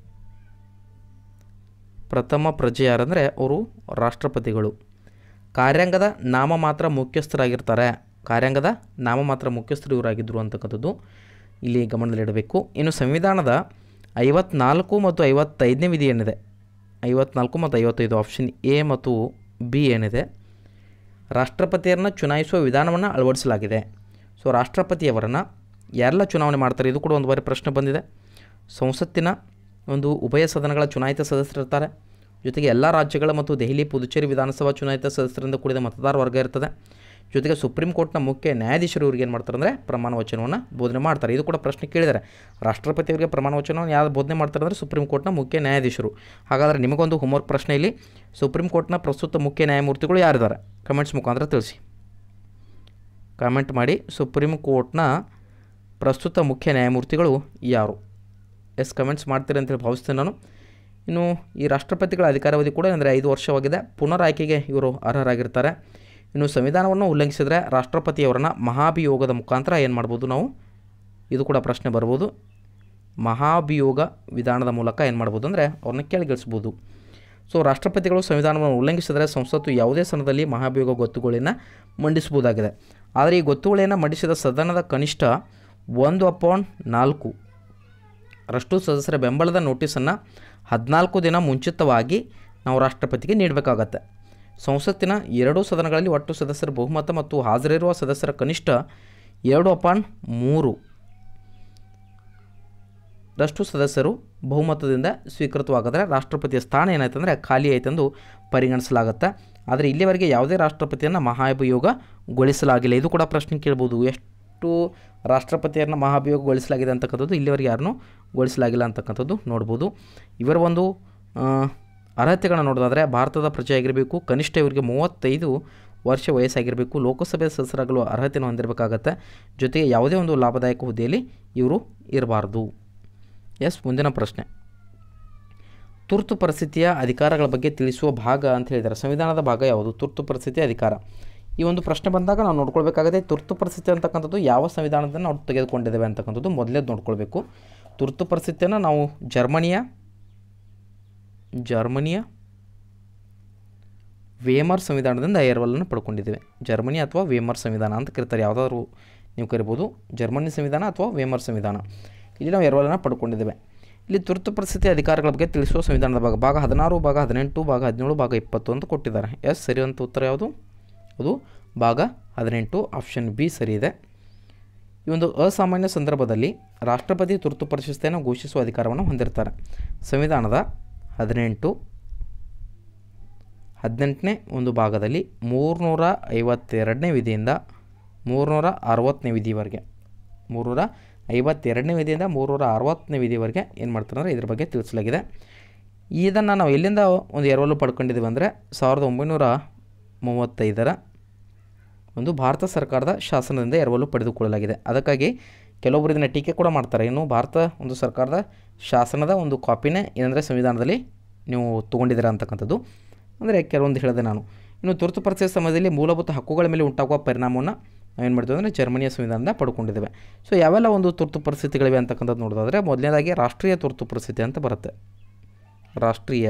S1: ಪ್ರಥಮ ಪ್ರಜೆ ಯಾರಂದರೆ ಅವರು ರಾಷ್ಟ್ರಪತಿಗಳು ಕಾರ್ಯಾಂಗದ ನಾಮ ಮಾತ್ರ ಮುಖ್ಯಸ್ಥರಾಗಿರ್ತಾರೆ ಕಾರ್ಯಾಂಗದ ನಾಮ ಮಾತ್ರ ಮುಖ್ಯಸ್ಥರು ಇವರಾಗಿದ್ದರು ಅಂತಕ್ಕಂಥದ್ದು ಇಲ್ಲಿ ಗಮನದಲ್ಲಿಡಬೇಕು ಇನ್ನು ಸಂವಿಧಾನದ ಐವತ್ನಾಲ್ಕು ಮತ್ತು ಐವತ್ತೈದನೇ ವಿಧಿ ಏನಿದೆ ಐವತ್ನಾಲ್ಕು ಮತ್ತು ಐವತ್ತೈದು ಆಪ್ಷನ್ ಎ ಮತ್ತು ಬಿ ಏನಿದೆ ರಾಷ್ಟ್ರಪತಿಯರನ್ನು ಚುನಾಯಿಸುವ ವಿಧಾನವನ್ನು ಅಳವಡಿಸಲಾಗಿದೆ ಸೊ ರಾಷ್ಟ್ರಪತಿಯವರನ್ನು ಯಾರೆಲ್ಲ ಚುನಾವಣೆ ಮಾಡ್ತಾರೆ ಇದು ಕೂಡ ಒಂದು ಬಾರಿ ಪ್ರಶ್ನೆ ಬಂದಿದೆ ಸಂಸತ್ತಿನ ಒಂದು ಉಭಯ ಸದನಗಳ ಚುನಾಯಿತ ಸದಸ್ಯರಿರ್ತಾರೆ ಜೊತೆಗೆ ಎಲ್ಲ ರಾಜ್ಯಗಳ ಮತ್ತು ದೆಹಲಿ ಪುದುಚೇರಿ ವಿಧಾನಸಭಾ ಚುನಾಯಿತ ಸದಸ್ಯರಿಂದ ಕೂಡಿದ ಮತದಾರ ವರ್ಗ ಇರ್ತದೆ ಜೊತೆಗೆ ಸುಪ್ರೀಂ ಕೋರ್ಟ್ನ ಮುಖ್ಯ ನ್ಯಾಯಾಧೀಶರು ಇವ್ರಿಗೆ ಏನು ಮಾಡ್ತಾರೆ ಅಂದರೆ ಪ್ರಮಾಣ ವಚನವನ್ನು ಬೋಧನೆ ಮಾಡ್ತಾರೆ ಇದು ಕೂಡ ಪ್ರಶ್ನೆ ಕೇಳಿದ್ದಾರೆ ರಾಷ್ಟ್ರಪತಿ ಅವರಿಗೆ ಪ್ರಮಾಣ ವಚನವನ್ನು ಯಾರು ಬೋಧನೆ ಮಾಡ್ತಾರೆ ಅಂದರೆ ಸುಪ್ರೀಂ ಕೋರ್ಟ್ನ ಮುಖ್ಯ ನ್ಯಾಯಾಧೀಶರು ಹಾಗಾದರೆ ನಿಮಗೊಂದು ಹೋಮ್ವರ್ಕ್ ಪ್ರಶ್ನೆ ಇಲ್ಲಿ ಸುಪ್ರೀಂ ಕೋರ್ಟ್ನ ಪ್ರಸ್ತುತ ಮುಖ್ಯ ನ್ಯಾಯಮೂರ್ತಿಗಳು ಯಾರಿದ್ದಾರೆ ಕಮೆಂಟ್ಸ್ ಮುಖಾಂತರ ತಿಳಿಸಿ ಕಾಮೆಂಟ್ ಮಾಡಿ ಸುಪ್ರೀಂ ಕೋರ್ಟ್ನ ಪ್ರಸ್ತುತ ಮುಖ್ಯ ನ್ಯಾಯಮೂರ್ತಿಗಳು ಯಾರು ಎಸ್ ಕಮೆಂಟ್ಸ್ ಮಾಡ್ತೀರಿ ಅಂತೇಳಿ ಭಾವಿಸ್ತೇನೆ ನಾನು ಇನ್ನು ಈ ರಾಷ್ಟ್ರಪತಿಗಳ ಅಧಿಕಾರಾವಧಿ ಕೂಡ ಅಂದರೆ ಐದು ವರ್ಷವಾಗಿದೆ ಪುನರ್ ಆಯ್ಕೆಗೆ ಇವರು ಅರ್ಹರಾಗಿರ್ತಾರೆ ಇನ್ನು ಸಂವಿಧಾನವನ್ನು ಉಲ್ಲಂಘಿಸಿದರೆ ರಾಷ್ಟ್ರಪತಿಯವರನ್ನು ಮಹಾಭಿಯೋಗದ ಮುಖಾಂತರ ಏನು ಮಾಡ್ಬೋದು ನಾವು ಇದು ಕೂಡ ಪ್ರಶ್ನೆ ಬರ್ಬೋದು ಮಹಾಭಿಯೋಗ ವಿಧಾನದ ಮೂಲಕ ಏನು ಮಾಡ್ಬೋದು ಅಂದರೆ ಅವ್ರನ್ನ ಕೆಳಗಿಳಿಸ್ಬೋದು ಸೊ ರಾಷ್ಟ್ರಪತಿಗಳು ಸಂವಿಧಾನವನ್ನು ಉಲ್ಲಂಘಿಸಿದರೆ ಸಂಸತ್ತು ಯಾವುದೇ ಸನದಲ್ಲಿ ಮಹಾಭಿಯೋಗ ಗೊತ್ತುಗಳನ್ನು ಮಂಡಿಸಬಹುದಾಗಿದೆ ಆದರೆ ಈ ಗೊತ್ತುಗಳನ್ನು ಮಂಡಿಸಿದ ಸದನದ ಕನಿಷ್ಠ ಒಂದು ಅಪಾಯಿಂಟ್ ನಾಲ್ಕು ರಷ್ಟು ಸದಸ್ಯರ ಬೆಂಬಲದ ನೋಟಿಸನ್ನು ಹದಿನಾಲ್ಕು ದಿನ ಮುಂಚಿತವಾಗಿ ನಾವು ರಾಷ್ಟ್ರಪತಿಗೆ ನೀಡಬೇಕಾಗತ್ತೆ ಸಂಸತ್ತಿನ ಎರಡೂ ಸದನಗಳಲ್ಲಿ ಒಟ್ಟು ಸದಸ್ಯರ ಬಹುಮತ ಮತ್ತು ಹಾಜರಿರುವ ಸದಸ್ಯರ ಕನಿಷ್ಠ ಎರಡು ಅಪಾಯಿಂಟ್ ಮೂರು ರಷ್ಟು ಸದಸ್ಯರು ಬಹುಮತದಿಂದ ಸ್ವೀಕೃತವಾಗದ್ರೆ ರಾಷ್ಟ್ರಪತಿಯ ಸ್ಥಾನ ಏನಾಯ್ತಂದರೆ ಖಾಲಿ ಆಯ್ತೆಂದು ಪರಿಗಣಿಸಲಾಗುತ್ತೆ ಆದರೆ ಇಲ್ಲಿವರೆಗೆ ಯಾವುದೇ ರಾಷ್ಟ್ರಪತಿಯನ್ನು ಮಹಾಭಿಯೋಗಗೊಳಿಸಲಾಗಿಲ್ಲ ಇದು ಕೂಡ ಪ್ರಶ್ನೆ ಕೇಳ್ಬೋದು ಎಷ್ಟು ರಾಷ್ಟ್ರಪತಿಯನ್ನು ಮಹಾಭಿಯೋಗಗೊಳಿಸಲಾಗಿದೆ ಅಂತಕ್ಕಂಥದ್ದು ಇಲ್ಲಿವರೆಗೆ ಯಾರನ್ನೂ ಗೊಳಿಸಲಾಗಿಲ್ಲ ಅಂತಕ್ಕಂಥದ್ದು ನೋಡ್ಬೋದು ಇವರ ಒಂದು ಆ, ಅರ್ಹತೆಗಳನ್ನ ನೋಡೋದಾದರೆ ಭಾರತದ ಪ್ರಜೆಯಾಗಿರಬೇಕು ಕನಿಷ್ಠ ಇವರಿಗೆ ಮೂವತ್ತೈದು ವರ್ಷ ವಯಸ್ಸಾಗಿರಬೇಕು ಲೋಕಸಭೆ ಸದಸ್ಯರಾಗಲು ಅರ್ಹತೆಯನ್ನು ಹೊಂದಿರಬೇಕಾಗತ್ತೆ ಜೊತೆಗೆ ಯಾವುದೇ ಒಂದು ಲಾಭದಾಯಕ ಹುದ್ದೆಯಲ್ಲಿ ಇವರು ಇರಬಾರ್ದು ಎಸ್ ಮುಂದಿನ ಪ್ರಶ್ನೆ ತುರ್ತು ಪರಿಸ್ಥಿತಿಯ ಅಧಿಕಾರಗಳ ಬಗ್ಗೆ ತಿಳಿಸುವ ಭಾಗ ಅಂತ ಹೇಳಿದ್ದಾರೆ ಸಂವಿಧಾನದ ಭಾಗ ಯಾವುದು ತುರ್ತು ಪರಿಸ್ಥಿತಿಯ ಅಧಿಕಾರ ಈ ಒಂದು ಪ್ರಶ್ನೆ ಬಂದಾಗ ನಾವು ನೋಡ್ಕೊಳ್ಬೇಕಾಗುತ್ತೆ ತುರ್ತು ಪರಿಸ್ಥಿತಿ ಅಂತಕ್ಕಂಥದ್ದು ಯಾವ ಸಂವಿಧಾನದಿಂದ ನಾವು ತೆಗೆದುಕೊಂಡಿದ್ದೇವೆ ಅಂತಕ್ಕಂಥದ್ದು ಮೊದಲೇ ನೋಡ್ಕೊಳ್ಬೇಕು ತುರ್ತು ಪರಿಸ್ಥಿತಿಯನ್ನು ನಾವು ಜರ್ಮನಿಯ ಜರ್ಮನಿಯ ವೇಮರ್ ಸಂವಿಧಾನದಿಂದ ಎರವಲನ್ನು ಪಡ್ಕೊಂಡಿದ್ದೇವೆ ಜರ್ಮನಿ ಅಥವಾ ವೇಮರ್ ಸಂವಿಧಾನ ಅಂತ ಕರೀತಾರೆ ಯಾವುದಾದ್ರು ನೀವು ಕರಿಬೋದು ಜರ್ಮನಿ ಸಂವಿಧಾನ ಅಥವಾ ವೇಮರ್ ಸಂವಿಧಾನ ಇಲ್ಲಿ ನಾವು ಎರವಲನ್ನು ಪಡ್ಕೊಂಡಿದ್ದೇವೆ ಇಲ್ಲಿ ತುರ್ತು ಪರಿಸ್ಥಿತಿ ಅಧಿಕಾರಗಳ ಬಗ್ಗೆ ತಿಳಿಸುವ ಸಂವಿಧಾನದ ಭಾಗ ಭಾಗ ಹದಿನಾರು ಭಾಗ ಹದಿನೆಂಟು ಭಾಗ ಹದಿನೇಳು ಭಾಗ ಇಪ್ಪತ್ತು ಅಂತ ಕೊಟ್ಟಿದ್ದಾರೆ ಎಸ್ ಸರಿ ಅಂತ ಉತ್ತರ ಯಾವುದು ಅದು ಭಾಗ ಹದಿನೆಂಟು ಆಪ್ಷನ್ ಬಿ ಸರಿ ಇದೆ ಈ ಒಂದು ಅಸಾಮಾನ್ಯ ಸಂದರ್ಭದಲ್ಲಿ ರಾಷ್ಟ್ರಪತಿ ತುರ್ತು ಪರಿಸ್ಥಿತಿಯನ್ನು ಘೋಷಿಸುವ ಅಧಿಕಾರವನ್ನು ಹೊಂದಿರ್ತಾರೆ ಸಂವಿಧಾನದ ಹದಿನೆಂಟು ಹದಿನೆಂಟನೇ ಒಂದು ಭಾಗದಲ್ಲಿ ಮೂರುನೂರ ಐವತ್ತೆರಡನೇ ವಿಧಿಯಿಂದ ಮೂರುನೂರ ಅರವತ್ತನೇ ವಿಧಿವರೆಗೆ ಮೂರುನೂರ ಐವತ್ತೆರಡನೇ ವಿಧಿಯಿಂದ ಮೂರುನೂರ ಅರವತ್ತನೇ ವಿಧಿವರೆಗೆ ಏನು ಮಾಡ್ತಾರೆ ಅಂದರೆ ಇದ್ರ ಬಗ್ಗೆ ತಿಳಿಸಲಾಗಿದೆ ಇದನ್ನು ನಾವು ಎಲ್ಲಿಂದ ಒಂದು ಎರವಲು ಪಡ್ಕೊಂಡಿದ್ದೀವಿ ಅಂದರೆ ಸಾವಿರದ ಒಂಬೈನೂರ ಮೂವತ್ತೈದರ ಒಂದು ಭಾರತ ಸರ್ಕಾರದ ಶಾಸನದಿಂದ ಎರವಲು ಪಡೆದುಕೊಳ್ಳಲಾಗಿದೆ ಅದಕ್ಕಾಗಿ ಕೆಲವೊಬ್ಬರು ಇದನ್ನು ಟೀಕೆ ಕೂಡ ಮಾಡ್ತಾರೆ ಇನ್ನು ಭಾರತ ಒಂದು ಸರ್ಕಾರದ ಶಾಸನದ ಒಂದು ಕಾಪಿನೇ ಏನಂದರೆ ಸಂವಿಧಾನದಲ್ಲಿ ನೀವು ತೊಗೊಂಡಿದ್ದೀರಾ ಅಂತಕ್ಕಂಥದ್ದು ಅಂದರೆ ಕೆಲವೊಂದು ಹೇಳಿದೆ ನಾನು ಇನ್ನು ತುರ್ತು ಪರಿಸ್ಥಿತಿ ಸಮಯದಲ್ಲಿ ಮೂಲಭೂತ ಹಕ್ಕುಗಳ ಮೇಲೆ ಉಂಟಾಗುವ ಪರಿಣಾಮವನ್ನು ನಾವೇನು ಮಾಡ್ತೀವಿ ಅಂದರೆ ಜರ್ಮನಿಯ ಸಂವಿಧಾನದಿಂದ ಪಡ್ಕೊಂಡಿದ್ದೇವೆ ಸೊ ಯಾವೆಲ್ಲ ಒಂದು ತುರ್ತು ಪರಿಸ್ಥಿತಿಗಳಿವೆ ಅಂತಕ್ಕಂಥದ್ದು ನೋಡೋದಾದರೆ ಮೊದಲನೇದಾಗಿ ರಾಷ್ಟ್ರೀಯ ತುರ್ತು ಪರಿಸ್ಥಿತಿ ಅಂತ ಬರುತ್ತೆ ರಾಷ್ಟ್ರೀಯ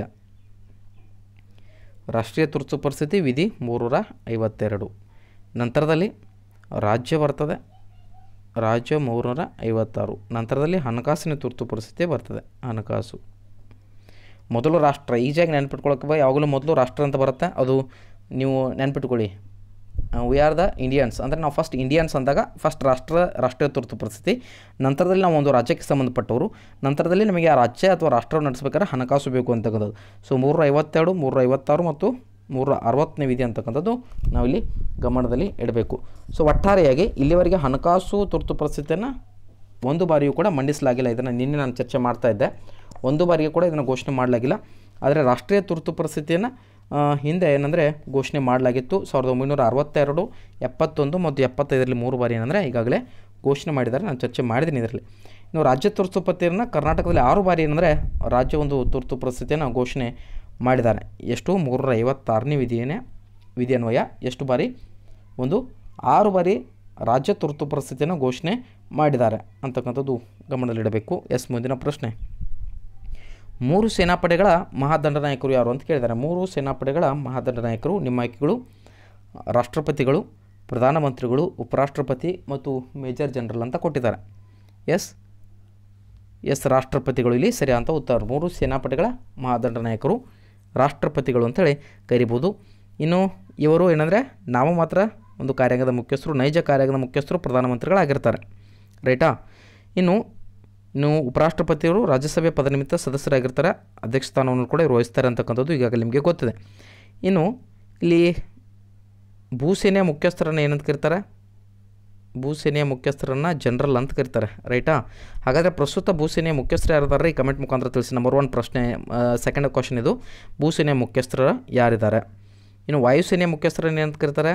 S1: ರಾಷ್ಟ್ರೀಯ ತುರ್ತು ಪರಿಸ್ಥಿತಿ ವಿಧಿ ಮೂರರ ಐವತ್ತೆರಡು ನಂತರದಲ್ಲಿ ರಾಜ್ಯ ಬರ್ತದೆ ರಾಜ್ಯ ಮೂರರ ಐವತ್ತಾರು ನಂತರದಲ್ಲಿ ಹಣಕಾಸಿನ ತುರ್ತು ಪರಿಸ್ಥಿತಿ ಬರ್ತದೆ ಹಣಕಾಸು ಮೊದಲು ರಾಷ್ಟ್ರ ಈಜಿಯಾಗಿ ನೆನ್ಪಿಟ್ಕೊಳಕ್ಕೆ ಯಾವಾಗಲೂ ಮೊದಲು ರಾಷ್ಟ್ರ ಅಂತ ಬರುತ್ತೆ ಅದು ನೀವು ನೆನ್ಪಿಟ್ಕೊಳ್ಳಿ ವಿ ಆರ್ ದ ಇಂಡಿಯನ್ಸ್ ಅಂದರೆ ನಾವು ಫಸ್ಟ್ ಇಂಡಿಯನ್ಸ್ ಅಂದಾಗ ಫಸ್ಟ್ ರಾಷ್ಟ್ರ ರಾಷ್ಟ್ರೀಯ ತುರ್ತು ಪರಿಸ್ಥಿತಿ ನಂತರದಲ್ಲಿ ನಾವು ಒಂದು ರಾಜ್ಯಕ್ಕೆ ಸಂಬಂಧಪಟ್ಟವರು ನಂತರದಲ್ಲಿ ನಮಗೆ ಆ ರಾಜ್ಯ ಅಥವಾ ರಾಷ್ಟ್ರವನ್ನು ನಡೆಸಬೇಕಾದ್ರೆ ಹಣಕಾಸು ಬೇಕು ಅಂತಕ್ಕಂಥದ್ದು ಸೊ ಮೂರ ಐವತ್ತೆರಡು ಮೂರ ಐವತ್ತಾರು ಮತ್ತು ಮೂರ ಅರವತ್ತನೇ ವಿಧಿ ಅಂತಕ್ಕಂಥದ್ದು ನಾವಿಲ್ಲಿ ಗಮನದಲ್ಲಿ ಇಡಬೇಕು ಸೊ ಒಟ್ಟಾರೆಯಾಗಿ ಇಲ್ಲಿವರೆಗೆ ಹಣಕಾಸು ತುರ್ತು ಪರಿಸ್ಥಿತಿಯನ್ನು ಒಂದು ಬಾರಿಯೂ ಕೂಡ ಮಂಡಿಸಲಾಗಿಲ್ಲ ಇದನ್ನು ನಿನ್ನೆ ನಾನು ಚರ್ಚೆ ಮಾಡ್ತಾ ಇದ್ದೆ ಒಂದು ಬಾರಿಗೆ ಕೂಡ ಇದನ್ನು ಘೋಷಣೆ ಮಾಡಲಾಗಿಲ್ಲ ಆದರೆ ರಾಷ್ಟ್ರೀಯ ತುರ್ತು ಪರಿಸ್ಥಿತಿಯನ್ನು ಆ, ಹಿಂದೆ ಏನಂದರೆ ಘೋಷಣೆ ಮಾಡಲಾಗಿತ್ತು ಸಾವಿರದ ಒಂಬೈನೂರ ಅರವತ್ತೆರಡು ಎಪ್ಪತ್ತೊಂದು ಮತ್ತು ಎಪ್ಪತ್ತೈದರಲ್ಲಿ ಮೂರು ಬಾರಿ ಏನಂದರೆ ಈಗಾಗಲೇ ಘೋಷಣೆ ಮಾಡಿದ್ದಾರೆ ನಾನು ಚರ್ಚೆ ಮಾಡಿದ್ದೀನಿ ಇದರಲ್ಲಿ ಇನ್ನು ರಾಜ್ಯ ತುರ್ತು ಪರಿಸ್ಥಿತಿಯನ್ನು ಕರ್ನಾಟಕದಲ್ಲಿ ಆರು ಬಾರಿ ಏನಂದರೆ ರಾಜ್ಯ ಒಂದು ತುರ್ತು ಪರಿಸ್ಥಿತಿಯನ್ನು ಘೋಷಣೆ ಮಾಡಿದ್ದಾರೆ ಎಷ್ಟು ಮೂರರ ಐವತ್ತಾರನೇ ವಿಧಿಯೇ ವಿಧಿ ಅನ್ವಯ ಎಷ್ಟು ಬಾರಿ ಒಂದು ಆರು ಬಾರಿ ರಾಜ್ಯ ತುರ್ತು ಪರಿಸ್ಥಿತಿಯನ್ನು ಘೋಷಣೆ ಮಾಡಿದ್ದಾರೆ ಅಂತಕ್ಕಂಥದ್ದು ಗಮನದಲ್ಲಿಡಬೇಕು ಎಸ್ ಮುಂದಿನ ಪ್ರಶ್ನೆ ಮೂರು ಸೇನಾಪಡೆಗಳ ಮಹಾದಂಡನಾಯಕರು ಯಾರು ಅಂತ ಕೇಳಿದ್ದಾರೆ ಮೂರು ಸೇನಾಪಡೆಗಳ ಮಹಾದಂಡನಾಯಕರು ನಿಮ್ಮ ಆಯ್ಕೆಗಳು ರಾಷ್ಟ್ರಪತಿಗಳು ಪ್ರಧಾನಮಂತ್ರಿಗಳು ಉಪರಾಷ್ಟ್ರಪತಿ ಮತ್ತು ಮೇಜರ್ ಜನರಲ್ ಅಂತ ಕೊಟ್ಟಿದ್ದಾರೆ ಎಸ್ ಎಸ್ ರಾಷ್ಟ್ರಪತಿಗಳು ಇಲ್ಲಿ ಸರಿಯಾದಂಥ ಉತ್ತರ ಮೂರು ಸೇನಾಪಡೆಗಳ ಮಹಾದಂಡನಾಯಕರು ರಾಷ್ಟ್ರಪತಿಗಳು ಅಂತೇಳಿ ಕರಿಬೋದು ಇನ್ನು ಇವರು ಏನಂದರೆ ನಾವು ಮಾತ್ರ ಒಂದು ಕಾರ್ಯಾಂಗದ ಮುಖ್ಯಸ್ಥರು ನೈಜ ಕಾರ್ಯಾಂಗದ ಮುಖ್ಯಸ್ಥರು ಪ್ರಧಾನಮಂತ್ರಿಗಳಾಗಿರ್ತಾರೆ ರೈಟಾ ಇನ್ನು ಇನ್ನು ಉಪರಾಷ್ಟ್ರಪತಿಯವರು ರಾಜ್ಯಸಭೆ ಪದನಿಮಿತ್ತ ಸದಸ್ಯರಾಗಿರ್ತಾರೆ ಅಧ್ಯಕ್ಷ ಸ್ಥಾನವನ್ನು ಕೂಡ ಇವ್ರು ವಹಿಸ್ತಾರೆ ಅಂತಕ್ಕಂಥದ್ದು ಈಗಾಗಲೇ ನಿಮಗೆ ಗೊತ್ತಿದೆ ಇನ್ನು ಇಲ್ಲಿ ಭೂಸೇನೆಯ ಮುಖ್ಯಸ್ಥರನ್ನು ಏನಂತ ಕರೀತಾರೆ ಭೂಸೇನೆಯ ಮುಖ್ಯಸ್ಥರನ್ನು ಜನರಲ್ ಅಂತ ಕರೀತಾರೆ ರೈಟಾ ಹಾಗಾದರೆ ಪ್ರಸ್ತುತ ಭೂಸೇನೆಯ ಮುಖ್ಯಸ್ಥರು ಯಾರಿದ್ದಾರೆ ಈ ಕಮೆಂಟ್ ಮುಖಾಂತರ ತಿಳಿಸಿ ನಂಬರ್ ಒನ್ ಪ್ರಶ್ನೆ ಸೆಕೆಂಡ್ ಕ್ವಶನ್ ಇದು ಭೂಸೇನೆಯ ಮುಖ್ಯಸ್ಥರು ಯಾರಿದ್ದಾರೆ ಇನ್ನು ವಾಯುಸೇನೆಯ ಮುಖ್ಯಸ್ಥರನ್ನು ಏನಂತ ಕರೀತಾರೆ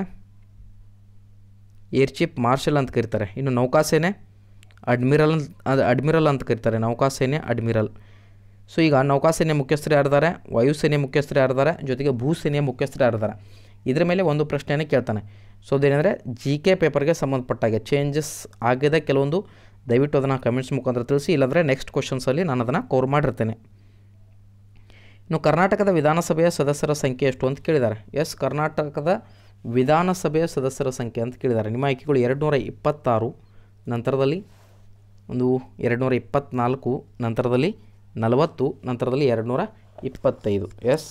S1: ಏರ್ ಚೀಫ್ ಮಾರ್ಷಲ್ ಅಂತ ಕರೀತಾರೆ ಇನ್ನು ನೌಕಾಸೇನೆ ಅಡ್ಮಿರಲ್ ಅಂತ ಅದು ಅಡ್ಮಿರಲ್ ಅಂತ ಕರೀತಾರೆ ನೌಕಾಸೇನೆ ಅಡ್ಮಿರಲ್ ಸೊ ಈಗ ನೌಕಾಸೇನೆ ಮುಖ್ಯಸ್ಥರು ಯಾರಿದ್ದಾರೆ ವಾಯುಸೇನೆ ಮುಖ್ಯಸ್ಥರು ಯಾರಿದ್ದಾರೆ ಜೊತೆಗೆ ಭೂಸೇನೆಯ ಮುಖ್ಯಸ್ಥರು ಯಾರಿದ್ದಾರೆ ಇದ್ರ ಮೇಲೆ ಒಂದು ಪ್ರಶ್ನೆಯನ್ನು ಕೇಳ್ತಾನೆ ಸೊ ಅದೇನೆಂದರೆ ಜಿ ಕೆ ಪೇಪರ್ಗೆ ಸಂಬಂಧಪಟ್ಟಾಗೆ ಚೇಂಜಸ್ ಆಗಿದೆ ಕೆಲವೊಂದು ದಯವಿಟ್ಟು ಅದನ್ನು ಕಮೆಂಟ್ಸ್ ಮುಖಾಂತರ ತಿಳಿಸಿ ಇಲ್ಲಾಂದರೆ ನೆಕ್ಸ್ಟ್ ಕ್ವಶನ್ಸಲ್ಲಿ ನಾನು ಅದನ್ನು ಕವರ್ ಮಾಡಿರ್ತೇನೆ ಇನ್ನು ಕರ್ನಾಟಕದ ವಿಧಾನಸಭೆಯ ಸದಸ್ಯರ ಸಂಖ್ಯೆ ಎಷ್ಟು ಅಂತ ಕೇಳಿದ್ದಾರೆ ಎಸ್ ಕರ್ನಾಟಕದ ವಿಧಾನಸಭೆಯ ಸದಸ್ಯರ ಸಂಖ್ಯೆ ಅಂತ ಕೇಳಿದ್ದಾರೆ ನಿಮ್ಮ ಆಯ್ಕೆಗಳು ಎರಡು ನೂರ ಇಪ್ಪತ್ತಾರು ನಂತರದಲ್ಲಿ ಒಂದು ಎರಡು ನೂರ ಇಪ್ಪತ್ತ್ನಾಲ್ಕು ನಂತರದಲ್ಲಿ ನಲವತ್ತು ನಂತರದಲ್ಲಿ ಎರಡು ನೂರ ಇಪ್ಪತ್ತೈದು ಎಸ್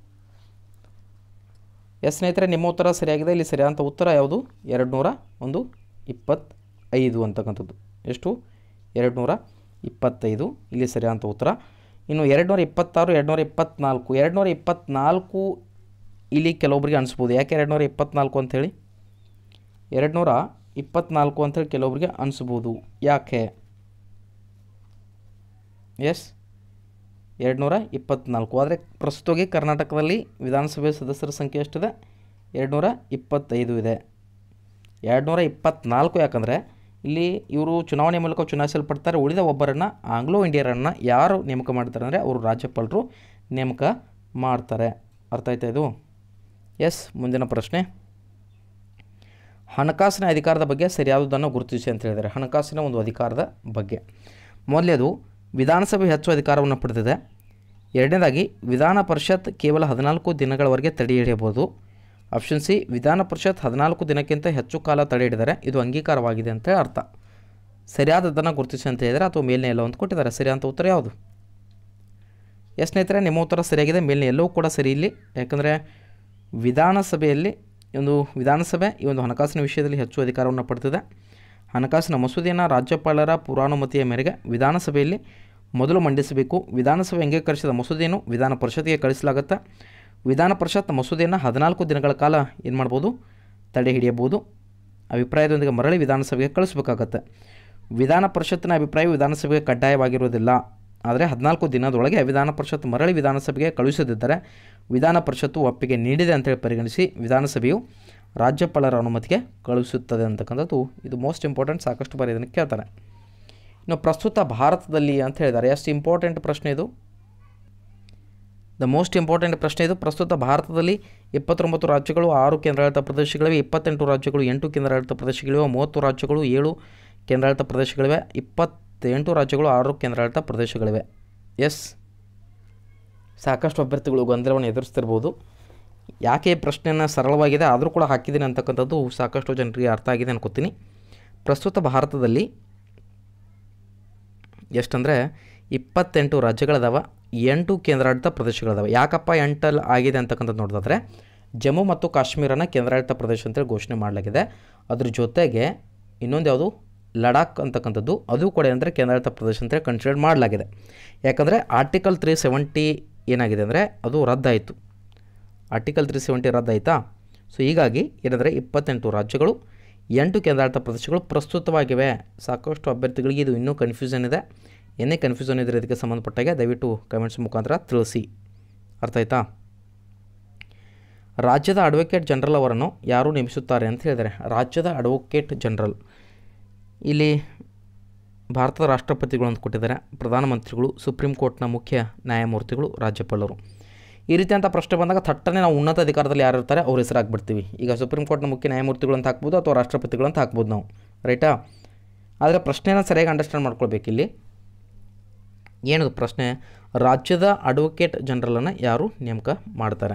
S1: ಎಸ್ ಸ್ನೇಹಿತರೆ ನಿಮ್ಮ ಉತ್ತರ ಸರಿಯಾಗಿದೆ ಇಲ್ಲಿ ಸರಿಯಾದಂಥ ಉತ್ತರ ಯಾವುದು ಎರಡು ನೂರ ಒಂದು ಇಪ್ಪತ್ತೈದು ಅಂತಕ್ಕಂಥದ್ದು ಎಷ್ಟು ಎರಡು ನೂರ ಇಪ್ಪತ್ತೈದು ಇಲ್ಲಿ ಸರಿಯಾದಂಥ ಉತ್ತರ ಇನ್ನು ಎರಡು ನೂರ ಇಪ್ಪತ್ತಾರು ಎರಡು ನೂರ ಇಪ್ಪತ್ತ್ನಾಲ್ಕು ಎರಡು ನೂರ ಇಪ್ಪತ್ತ್ನಾಲ್ಕು ಇಲ್ಲಿ ಕೆಲವೊಬ್ಬರಿಗೆ ಅನಿಸ್ಬೋದು ಯಾಕೆ ಎರಡು ನೂರ ಇಪ್ಪತ್ತ್ನಾಲ್ಕು ಅಂಥೇಳಿ ಎರಡು ನೂರ ಇಪ್ಪತ್ತ್ನಾಲ್ಕು ಅಂಥೇಳಿ ಕೆಲವೊಬ್ಬರಿಗೆ ಅನಿಸ್ಬೋದು ಯಾಕೆ ಎಸ್ ಎರಡು ನೂರ ಇಪ್ಪತ್ತ್ನಾಲ್ಕು ಆದರೆ ಪ್ರಸ್ತುತವಾಗಿ ಕರ್ನಾಟಕದಲ್ಲಿ ವಿಧಾನಸಭೆ ಸದಸ್ಯರ ಸಂಖ್ಯೆ ಎಷ್ಟಿದೆ ಎರಡು ನೂರ ಇಪ್ಪತ್ತೈದು ಇದೆ ಎರಡು ನೂರ ಇಪ್ಪತ್ತ್ನಾಲ್ಕು ಯಾಕಂದರೆ ಇಲ್ಲಿ ಇವರು ಚುನಾವಣೆ ಮೂಲಕ ಚುನಾಯಿಸಲ್ಪಡ್ತಾರೆ ಉಳಿದ ಒಬ್ಬರನ್ನು ಆಂಗ್ಲೋ ಇಂಡಿಯರನ್ನು ಯಾರು ನೇಮಕ ಮಾಡ್ತಾರೆ ಅಂದರೆ ಅವರು ರಾಜ್ಯಪಾಲರು ನೇಮಕ ಮಾಡ್ತಾರೆ ಅರ್ಥ ಆಯ್ತಾ ಇದು ಎಸ್ ಮುಂದಿನ ಪ್ರಶ್ನೆ ಹಣಕಾಸಿನ ಅಧಿಕಾರದ ಬಗ್ಗೆ ಸರಿಯಾದದನ್ನು ಗುರುತಿಸಿ ಅಂತ ಹೇಳಿದ್ದಾರೆ ಹಣಕಾಸಿನ ಒಂದು ಅಧಿಕಾರದ ಬಗ್ಗೆ ಮೊದಲೇದು ವಿಧಾನಸಭೆ ಹೆಚ್ಚು ಅಧಿಕಾರವನ್ನು ಪಡೆದಿದೆ ಎರಡನೇದಾಗಿ ವಿಧಾನ ಪರಿಷತ್ ಕೇವಲ ಹದಿನಾಲ್ಕು ದಿನಗಳವರೆಗೆ ತಡೆ ಹಿಡಿಯಬಹುದು ಆಪ್ಷನ್ ಸಿ ವಿಧಾನ ಪರಿಷತ್ ಹದಿನಾಲ್ಕು ದಿನಕ್ಕಿಂತ ಹೆಚ್ಚು ಕಾಲ ತಡೆ ಹಿಡಿದರೆ ಇದು ಅಂಗೀಕಾರವಾಗಿದೆ ಅಂತ ಅರ್ಥ ಸರಿಯಾದದನ್ನು ಗುರುತಿಸಿ ಅಂತ ಹೇಳಿದರೆ ಅಥವಾ ಮೇಲಿನ ಎಲ್ಲ ಒಂದು ಕೊಟ್ಟಿದ್ದಾರೆ ಸರಿಯಾದ ಉತ್ತರ ಯಾವುದು ಎಸ್ ಸ್ನೇಹಿತರೆ ನಿಮ್ಮ ಉತ್ತರ ಸರಿಯಾಗಿದೆ ಮೇಲಿನ ಎಲ್ಲವೂ ಕೂಡ ಸರಿ ಇಲ್ಲಿ ಯಾಕಂದರೆ ವಿಧಾನಸಭೆಯಲ್ಲಿ ಒಂದು ವಿಧಾನಸಭೆ ಈ ಒಂದು ಹಣಕಾಸಿನ ವಿಷಯದಲ್ಲಿ ಹೆಚ್ಚು ಅಧಿಕಾರವನ್ನು ಪಡೆದಿದೆ ಹಣಕಾಸಿನ ಮಸೂದೆಯನ್ನು ರಾಜ್ಯಪಾಲರ ಪುರಾನುಮತಿಯ ಮೇರೆಗೆ ವಿಧಾನಸಭೆಯಲ್ಲಿ ಮೊದಲು ಮಂಡಿಸಬೇಕು ವಿಧಾನಸಭೆ ಅಂಗೀಕರಿಸಿದ ಮಸೂದೆಯನ್ನು ವಿಧಾನ ಪರಿಷತ್ಗೆ ಕಳಿಸಲಾಗುತ್ತೆ ವಿಧಾನ ಪರಿಷತ್ ಮಸೂದೆಯನ್ನು ಹದಿನಾಲ್ಕು ದಿನಗಳ ಕಾಲ ಏನು ಮಾಡ್ಬೋದು ತಡೆ ಹಿಡಿಯಬಹುದು ಅಭಿಪ್ರಾಯದೊಂದಿಗೆ ಮರಳಿ ವಿಧಾನಸಭೆಗೆ ಕಳಿಸಬೇಕಾಗತ್ತೆ ವಿಧಾನ ಪರಿಷತ್ತಿನ ಅಭಿಪ್ರಾಯವು ವಿಧಾನಸಭೆಗೆ ಕಡ್ಡಾಯವಾಗಿರುವುದಿಲ್ಲ ಆದರೆ ಹದಿನಾಲ್ಕು ದಿನದೊಳಗೆ ವಿಧಾನ ಪರಿಷತ್ ಮರಳಿ ವಿಧಾನಸಭೆಗೆ ಕಳುಹಿಸದಿದ್ದರೆ ವಿಧಾನ ಪರಿಷತ್ತು ಒಪ್ಪಿಗೆ ನೀಡಿದೆ ಅಂತೇಳಿ ಪರಿಗಣಿಸಿ ವಿಧಾನಸಭೆಯು ರಾಜ್ಯಪಾಲರ ಅನುಮತಿಗೆ ಕಳುಹಿಸುತ್ತದೆ ಅಂತಕ್ಕಂಥದ್ದು ಇದು ಮೋಸ್ಟ್ ಇಂಪಾರ್ಟೆಂಟ್ ಸಾಕಷ್ಟು ಬಾರಿ ಇದನ್ನು ಕೇಳ್ತಾರೆ ಇನ್ನು ಪ್ರಸ್ತುತ ಭಾರತದಲ್ಲಿ ಅಂತ ಹೇಳಿದ್ದಾರೆ ಎಷ್ಟು ಇಂಪಾರ್ಟೆಂಟ್ ಪ್ರಶ್ನೆ ಇದು ದ ಮೋಸ್ಟ್ ಇಂಪಾರ್ಟೆಂಟ್ ಪ್ರಶ್ನೆ ಇದು ಪ್ರಸ್ತುತ ಭಾರತದಲ್ಲಿ ಇಪ್ಪತ್ತೊಂಬತ್ತು ರಾಜ್ಯಗಳು ಆರು ಕೇಂದ್ರಾಡಳಿತ ಪ್ರದೇಶಗಳಿವೆ ಇಪ್ಪತ್ತೆಂಟು ರಾಜ್ಯಗಳು ಎಂಟು ಕೇಂದ್ರಾಡಳಿತ ಪ್ರದೇಶಗಳಿವೆ ಮೂವತ್ತು ರಾಜ್ಯಗಳು ಏಳು ಕೇಂದ್ರಾಡಳಿತ ಪ್ರದೇಶಗಳಿವೆ ಇಪ್ಪತ್ತೆಂಟು ರಾಜ್ಯಗಳು ಆರು ಕೇಂದ್ರಾಡಳಿತ ಪ್ರದೇಶಗಳಿವೆ ಎಸ್ ಸಾಕಷ್ಟು ಅಭ್ಯರ್ಥಿಗಳು ಗೊಂದಲವನ್ನು ಎದುರಿಸ್ತಿರ್ಬೋದು ಯಾಕೆ ಈ ಪ್ರಶ್ನೆಯನ್ನು ಸರಳವಾಗಿದೆ ಆದರೂ ಕೂಡ ಹಾಕಿದ್ದೀನಿ ಅಂತಕ್ಕಂಥದ್ದು ಸಾಕಷ್ಟು ಜನರಿಗೆ ಅರ್ಥ ಆಗಿದೆ ಅನ್ಕೋತೀನಿ ಪ್ರಸ್ತುತ ಭಾರತದಲ್ಲಿ ಎಷ್ಟಂದರೆ ಇಪ್ಪತ್ತೆಂಟು ರಾಜ್ಯಗಳದಾವ ಎಂಟು ಕೇಂದ್ರಾಡಳಿತ ಪ್ರದೇಶಗಳದಾವೆ ಯಾಕಪ್ಪ ಎಂಟಲ್ಲಿ ಆಗಿದೆ ಅಂತಕ್ಕಂಥದ್ದು ನೋಡಿದ್ರೆ ಜಮ್ಮು ಮತ್ತು ಕಾಶ್ಮೀರನ ಕೇಂದ್ರಾಡಳಿತ ಪ್ರದೇಶ ಅಂತೇಳಿ ಘೋಷಣೆ ಮಾಡಲಾಗಿದೆ ಅದ್ರ ಜೊತೆಗೆ ಇನ್ನೊಂದು ಯಾವುದು ಲಡಾಖ್ ಅಂತಕ್ಕಂಥದ್ದು ಅದು ಕೂಡ ಏನಂದರೆ ಕೇಂದ್ರಾಡಳಿತ ಪ್ರದೇಶ ಅಂತೇಳಿ ಕನ್ಸಿಡರ್ ಮಾಡಲಾಗಿದೆ ಯಾಕಂದರೆ ಆರ್ಟಿಕಲ್ ತ್ರೀ ಸೆವೆಂಟಿ ಏನಾಗಿದೆ ಅಂದರೆ ಅದು ರದ್ದಾಯಿತು ಆರ್ಟಿಕಲ್ ತ್ರೀ ಸೆವೆಂಟಿ ರದ್ದಾಯಿತಾ ಸೊ ಹೀಗಾಗಿ ಏನಂದರೆ ಇಪ್ಪತ್ತೆಂಟು ರಾಜ್ಯಗಳು ಎಂಟು ಕೇಂದ್ರಾಡಳಿತ ಪ್ರದೇಶಗಳು ಪ್ರಸ್ತುತವಾಗಿವೆ ಸಾಕಷ್ಟು ಅಭ್ಯರ್ಥಿಗಳಿಗೆ ಇದು ಇನ್ನೂ ಕನ್ಫ್ಯೂಷನ್ ಇದೆ ಏನೇ ಕನ್ಫ್ಯೂಷನ್ ಇದ್ದರೆ ಇದಕ್ಕೆ ಸಂಬಂಧಪಟ್ಟಾಗೆ ದಯವಿಟ್ಟು ಕಮೆಂಟ್ಸ್ ಮುಖಾಂತರ ತಿಳಿಸಿ ಅರ್ಥ ಆಯ್ತಾ ರಾಜ್ಯದ ಅಡ್ವೊಕೇಟ್ ಜನರಲ್ ಅವರನ್ನು ಯಾರು ನೇಮಿಸುತ್ತಾರೆ ಅಂತ ಹೇಳಿದ್ದಾರೆ ರಾಜ್ಯದ ಅಡ್ವೊಕೇಟ್ ಜನರಲ್ ಇಲ್ಲಿ ಭಾರತದ ರಾಷ್ಟ್ರಪತಿಗಳು ಅಂತ ಕೊಟ್ಟಿದ್ದಾರೆ ಪ್ರಧಾನಮಂತ್ರಿಗಳು ಸುಪ್ರೀಂ ಕೋರ್ಟ್ನ ಮುಖ್ಯ ನ್ಯಾಯಮೂರ್ತಿಗಳು ರಾಜ್ಯಪಾಲರು ಈ ರೀತಿಯಂಥ ಪ್ರಶ್ನೆ ಬಂದಾಗ ಥಟ್ಟನೆ ನಾವು ಉನ್ನತ ಅಧಿಕಾರದಲ್ಲಿ ಯಾರು ಇರ್ತಾರೆ ಅವ್ರ ಹೆಸರು ಹಾಕ್ಬಿಡ್ತೀವಿ ಈಗ ಸುಪ್ರೀಂ ಕೋರ್ಟ್ನ ಮುಖ್ಯ ನ್ಯಾಯಮೂರ್ತಿಗಳು ಅಂತ ಹಾಕ್ಬೋದು ಅಥವಾ ರಾಷ್ಟ್ರಪತಿಗಳು ಅಂತ ಹಾಕ್ಬೋದು ನಾವು ರೈಟಾ ಆದರೆ ಪ್ರಶ್ನೆನ ಸರಿಯಾಗಿ ಅಂಡರ್ಸ್ಟ್ಯಾಂಡ್ ಮಾಡ್ಕೊಳ್ಬೇಕಿಲ್ಲಿ ಏನದು ಪ್ರಶ್ನೆ ರಾಜ್ಯದ ಅಡ್ವೊಕೇಟ್ ಜನರಲನ್ನು ಯಾರು ನೇಮಕ ಮಾಡ್ತಾರೆ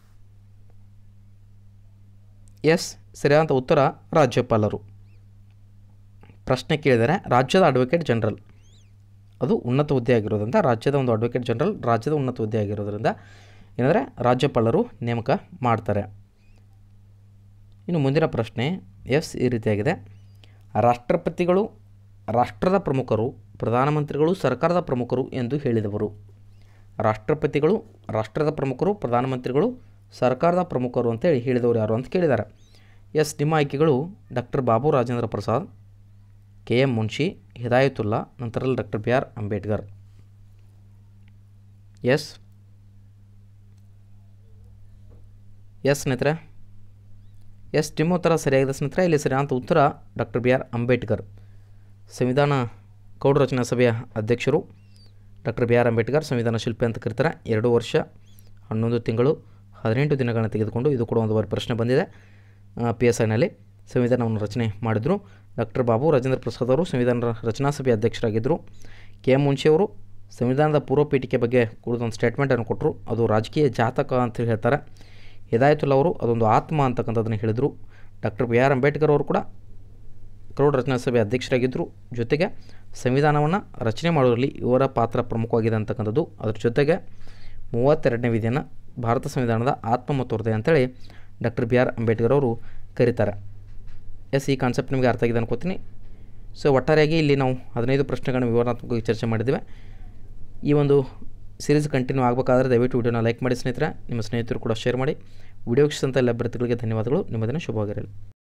S1: ಎಸ್ ಸರಿಯಾದಂಥ ಉತ್ತರ ರಾಜ್ಯಪಾಲರು ಪ್ರಶ್ನೆ ಕೇಳಿದರೆ ರಾಜ್ಯದ ಅಡ್ವೊಕೇಟ್ ಜನರಲ್ ಅದು ಉನ್ನತ ಹುದ್ದೆ ಆಗಿರೋದ್ರಿಂದ ರಾಜ್ಯದ ಒಂದು ಅಡ್ವೊಕೇಟ್ ಜನರಲ್ ರಾಜ್ಯದ ಉನ್ನತ ಹುದ್ದೆ ಆಗಿರೋದ್ರಿಂದ ಏನಂದರೆ ರಾಜ್ಯಪಾಲರು ನೇಮಕ ಮಾಡ್ತಾರೆ ಇನ್ನು ಮುಂದಿನ ಪ್ರಶ್ನೆ ಎಸ್ ಈ ರೀತಿಯಾಗಿದೆ ರಾಷ್ಟ್ರಪತಿಗಳು ರಾಷ್ಟ್ರದ ಪ್ರಮುಖರು ಪ್ರಧಾನಮಂತ್ರಿಗಳು ಸರ್ಕಾರದ ಪ್ರಮುಖರು ಎಂದು ಹೇಳಿದವರು ರಾಷ್ಟ್ರಪತಿಗಳು ರಾಷ್ಟ್ರದ ಪ್ರಮುಖರು ಪ್ರಧಾನಮಂತ್ರಿಗಳು ಸರ್ಕಾರದ ಪ್ರಮುಖರು ಅಂತೇಳಿ ಹೇಳಿದವರು ಯಾರು ಅಂತ ಕೇಳಿದ್ದಾರೆ ಎಸ್ ನಿಮ್ಮ ಆಯ್ಕೆಗಳು doctor Babu Rajendra Prasad K M Munshi Hidayatullah ನಂತರದಲ್ಲಿ doctor B R Ambedkar yes yes ಸ್ನೇಹಿತರೆ ಎಸ್ ನಿಮ್ಮ ಉತ್ತರ ಸರಿಯಾಗಿದೆ ಸ್ನೇಹಿತರೆ ಇಲ್ಲಿ ಸರಿಯಾದ ಉತ್ತರ ಡಾಕ್ಟರ್ ಬಿ ಆರ್ ಅಂಬೇಡ್ಕರ್ ಸಂವಿಧಾನ ಕೌಡು ರಚನಾ ಸಭೆಯ ಅಧ್ಯಕ್ಷರು ಡಾಕ್ಟರ್ ಬಿ ಆರ್ ಅಂಬೇಡ್ಕರ್ ಸಂವಿಧಾನ ಶಿಲ್ಪಿ ಅಂತ ಕರೀತಾರೆ ಎರಡು ವರ್ಷ ಹನ್ನೊಂದು ತಿಂಗಳು ಹದಿನೆಂಟು ದಿನಗಳನ್ನು ತೆಗೆದುಕೊಂಡು ಇದು ಕೂಡ ಒಂದು ಬಾರಿ ಪ್ರಶ್ನೆ ಬಂದಿದೆ ಪಿ ಎಸ್ ಐನಲ್ಲಿ ಸಂವಿಧಾನವನ್ನು ರಚನೆ ಮಾಡಿದರು ಡಾಕ್ಟರ್ ಬಾಬು ರಾಜೇಂದ್ರ ಪ್ರಸಾದ್ ಅವರು ಸಂವಿಧಾನ ರಚನಾ ಸಭೆಯ ಅಧ್ಯಕ್ಷರಾಗಿದ್ದರು ಕೆ ಎಂ ಮುನ್ಷಿ ಅವರು ಸಂವಿಧಾನದ ಪೂರ್ವ ಪೀಠಿಕೆ ಬಗ್ಗೆ ಕುರಿತೊಂದು ಸ್ಟೇಟ್ಮೆಂಟನ್ನು ಕೊಟ್ಟರು ಅದು ರಾಜಕೀಯ ಜಾತಕ ಅಂತ ಹೇಳ್ತಾರೆ ಹಿದಾಯತುಲ್ಲಾ ಅವರು ಅದೊಂದು ಆತ್ಮ ಅಂತಕ್ಕಂಥದ್ದನ್ನು ಹೇಳಿದರು ಡಾಕ್ಟರ್ ಬಿ ಆರ್ ಅಂಬೇಡ್ಕರ್ ಅವರು ಕೂಡ ಕ್ರೌಡ್ ರಚನಾ ಸಭೆ ಅಧ್ಯಕ್ಷರಾಗಿದ್ದರು ಜೊತೆಗೆ ಸಂವಿಧಾನವನ್ನು ರಚನೆ ಮಾಡುವಲ್ಲಿ ಇವರ ಪಾತ್ರ ಪ್ರಮುಖವಾಗಿದೆ ಅಂತಕ್ಕಂಥದ್ದು ಅದ್ರ ಜೊತೆಗೆ ಮೂವತ್ತೆರಡನೇ ವಿಧಿಯನ್ನು ಭಾರತ ಸಂವಿಧಾನದ ಆತ್ಮ ಮತ್ತು ಹೃದಯ ಅಂತೇಳಿ ಡಾಕ್ಟರ್ ಬಿ ಆರ್ ಅಂಬೇಡ್ಕರ್ ಅವರು ಕರೀತಾರೆ ಎಸ್ ಈ ಕಾನ್ಸೆಪ್ಟ್ ನಿಮಗೆ ಅರ್ಥ ಆಗಿದೆ ಅನ್ಕೋತೀನಿ ಸೊ ಒಟ್ಟಾರೆಯಾಗಿ ಇಲ್ಲಿ ನಾವು ಹದಿನೈದು ಪ್ರಶ್ನೆಗಳನ್ನು ವಿವರಣಾತ್ಮಕವಾಗಿ ಚರ್ಚೆ ಮಾಡಿದ್ದೇವೆ ಈ ಒಂದು ಸೀರೀಸ್ ಕಂಟಿನ್ಯೂ ಆಗಬೇಕಾದ್ರೆ ದಯವಿಟ್ಟು ವಿಡಿಯೋನ ಲೈಕ್ ಮಾಡಿ ಸ್ನೇಹಿತರೆ ನಿಮ್ಮ ಸ್ನೇಹಿತರು ಕೂಡ ಶೇರ್ ಮಾಡಿ ವಿಡಿಯೋ ವೀಕ್ಷಿಸಿದಂಥ ಎಲ್ಲ ಅಭ್ಯರ್ಥಿಗಳಿಗೆ ಧನ್ಯವಾದಗಳು ನಿಮ್ಮ ದಿನ ಶುಭವಾಗಿರಲಿ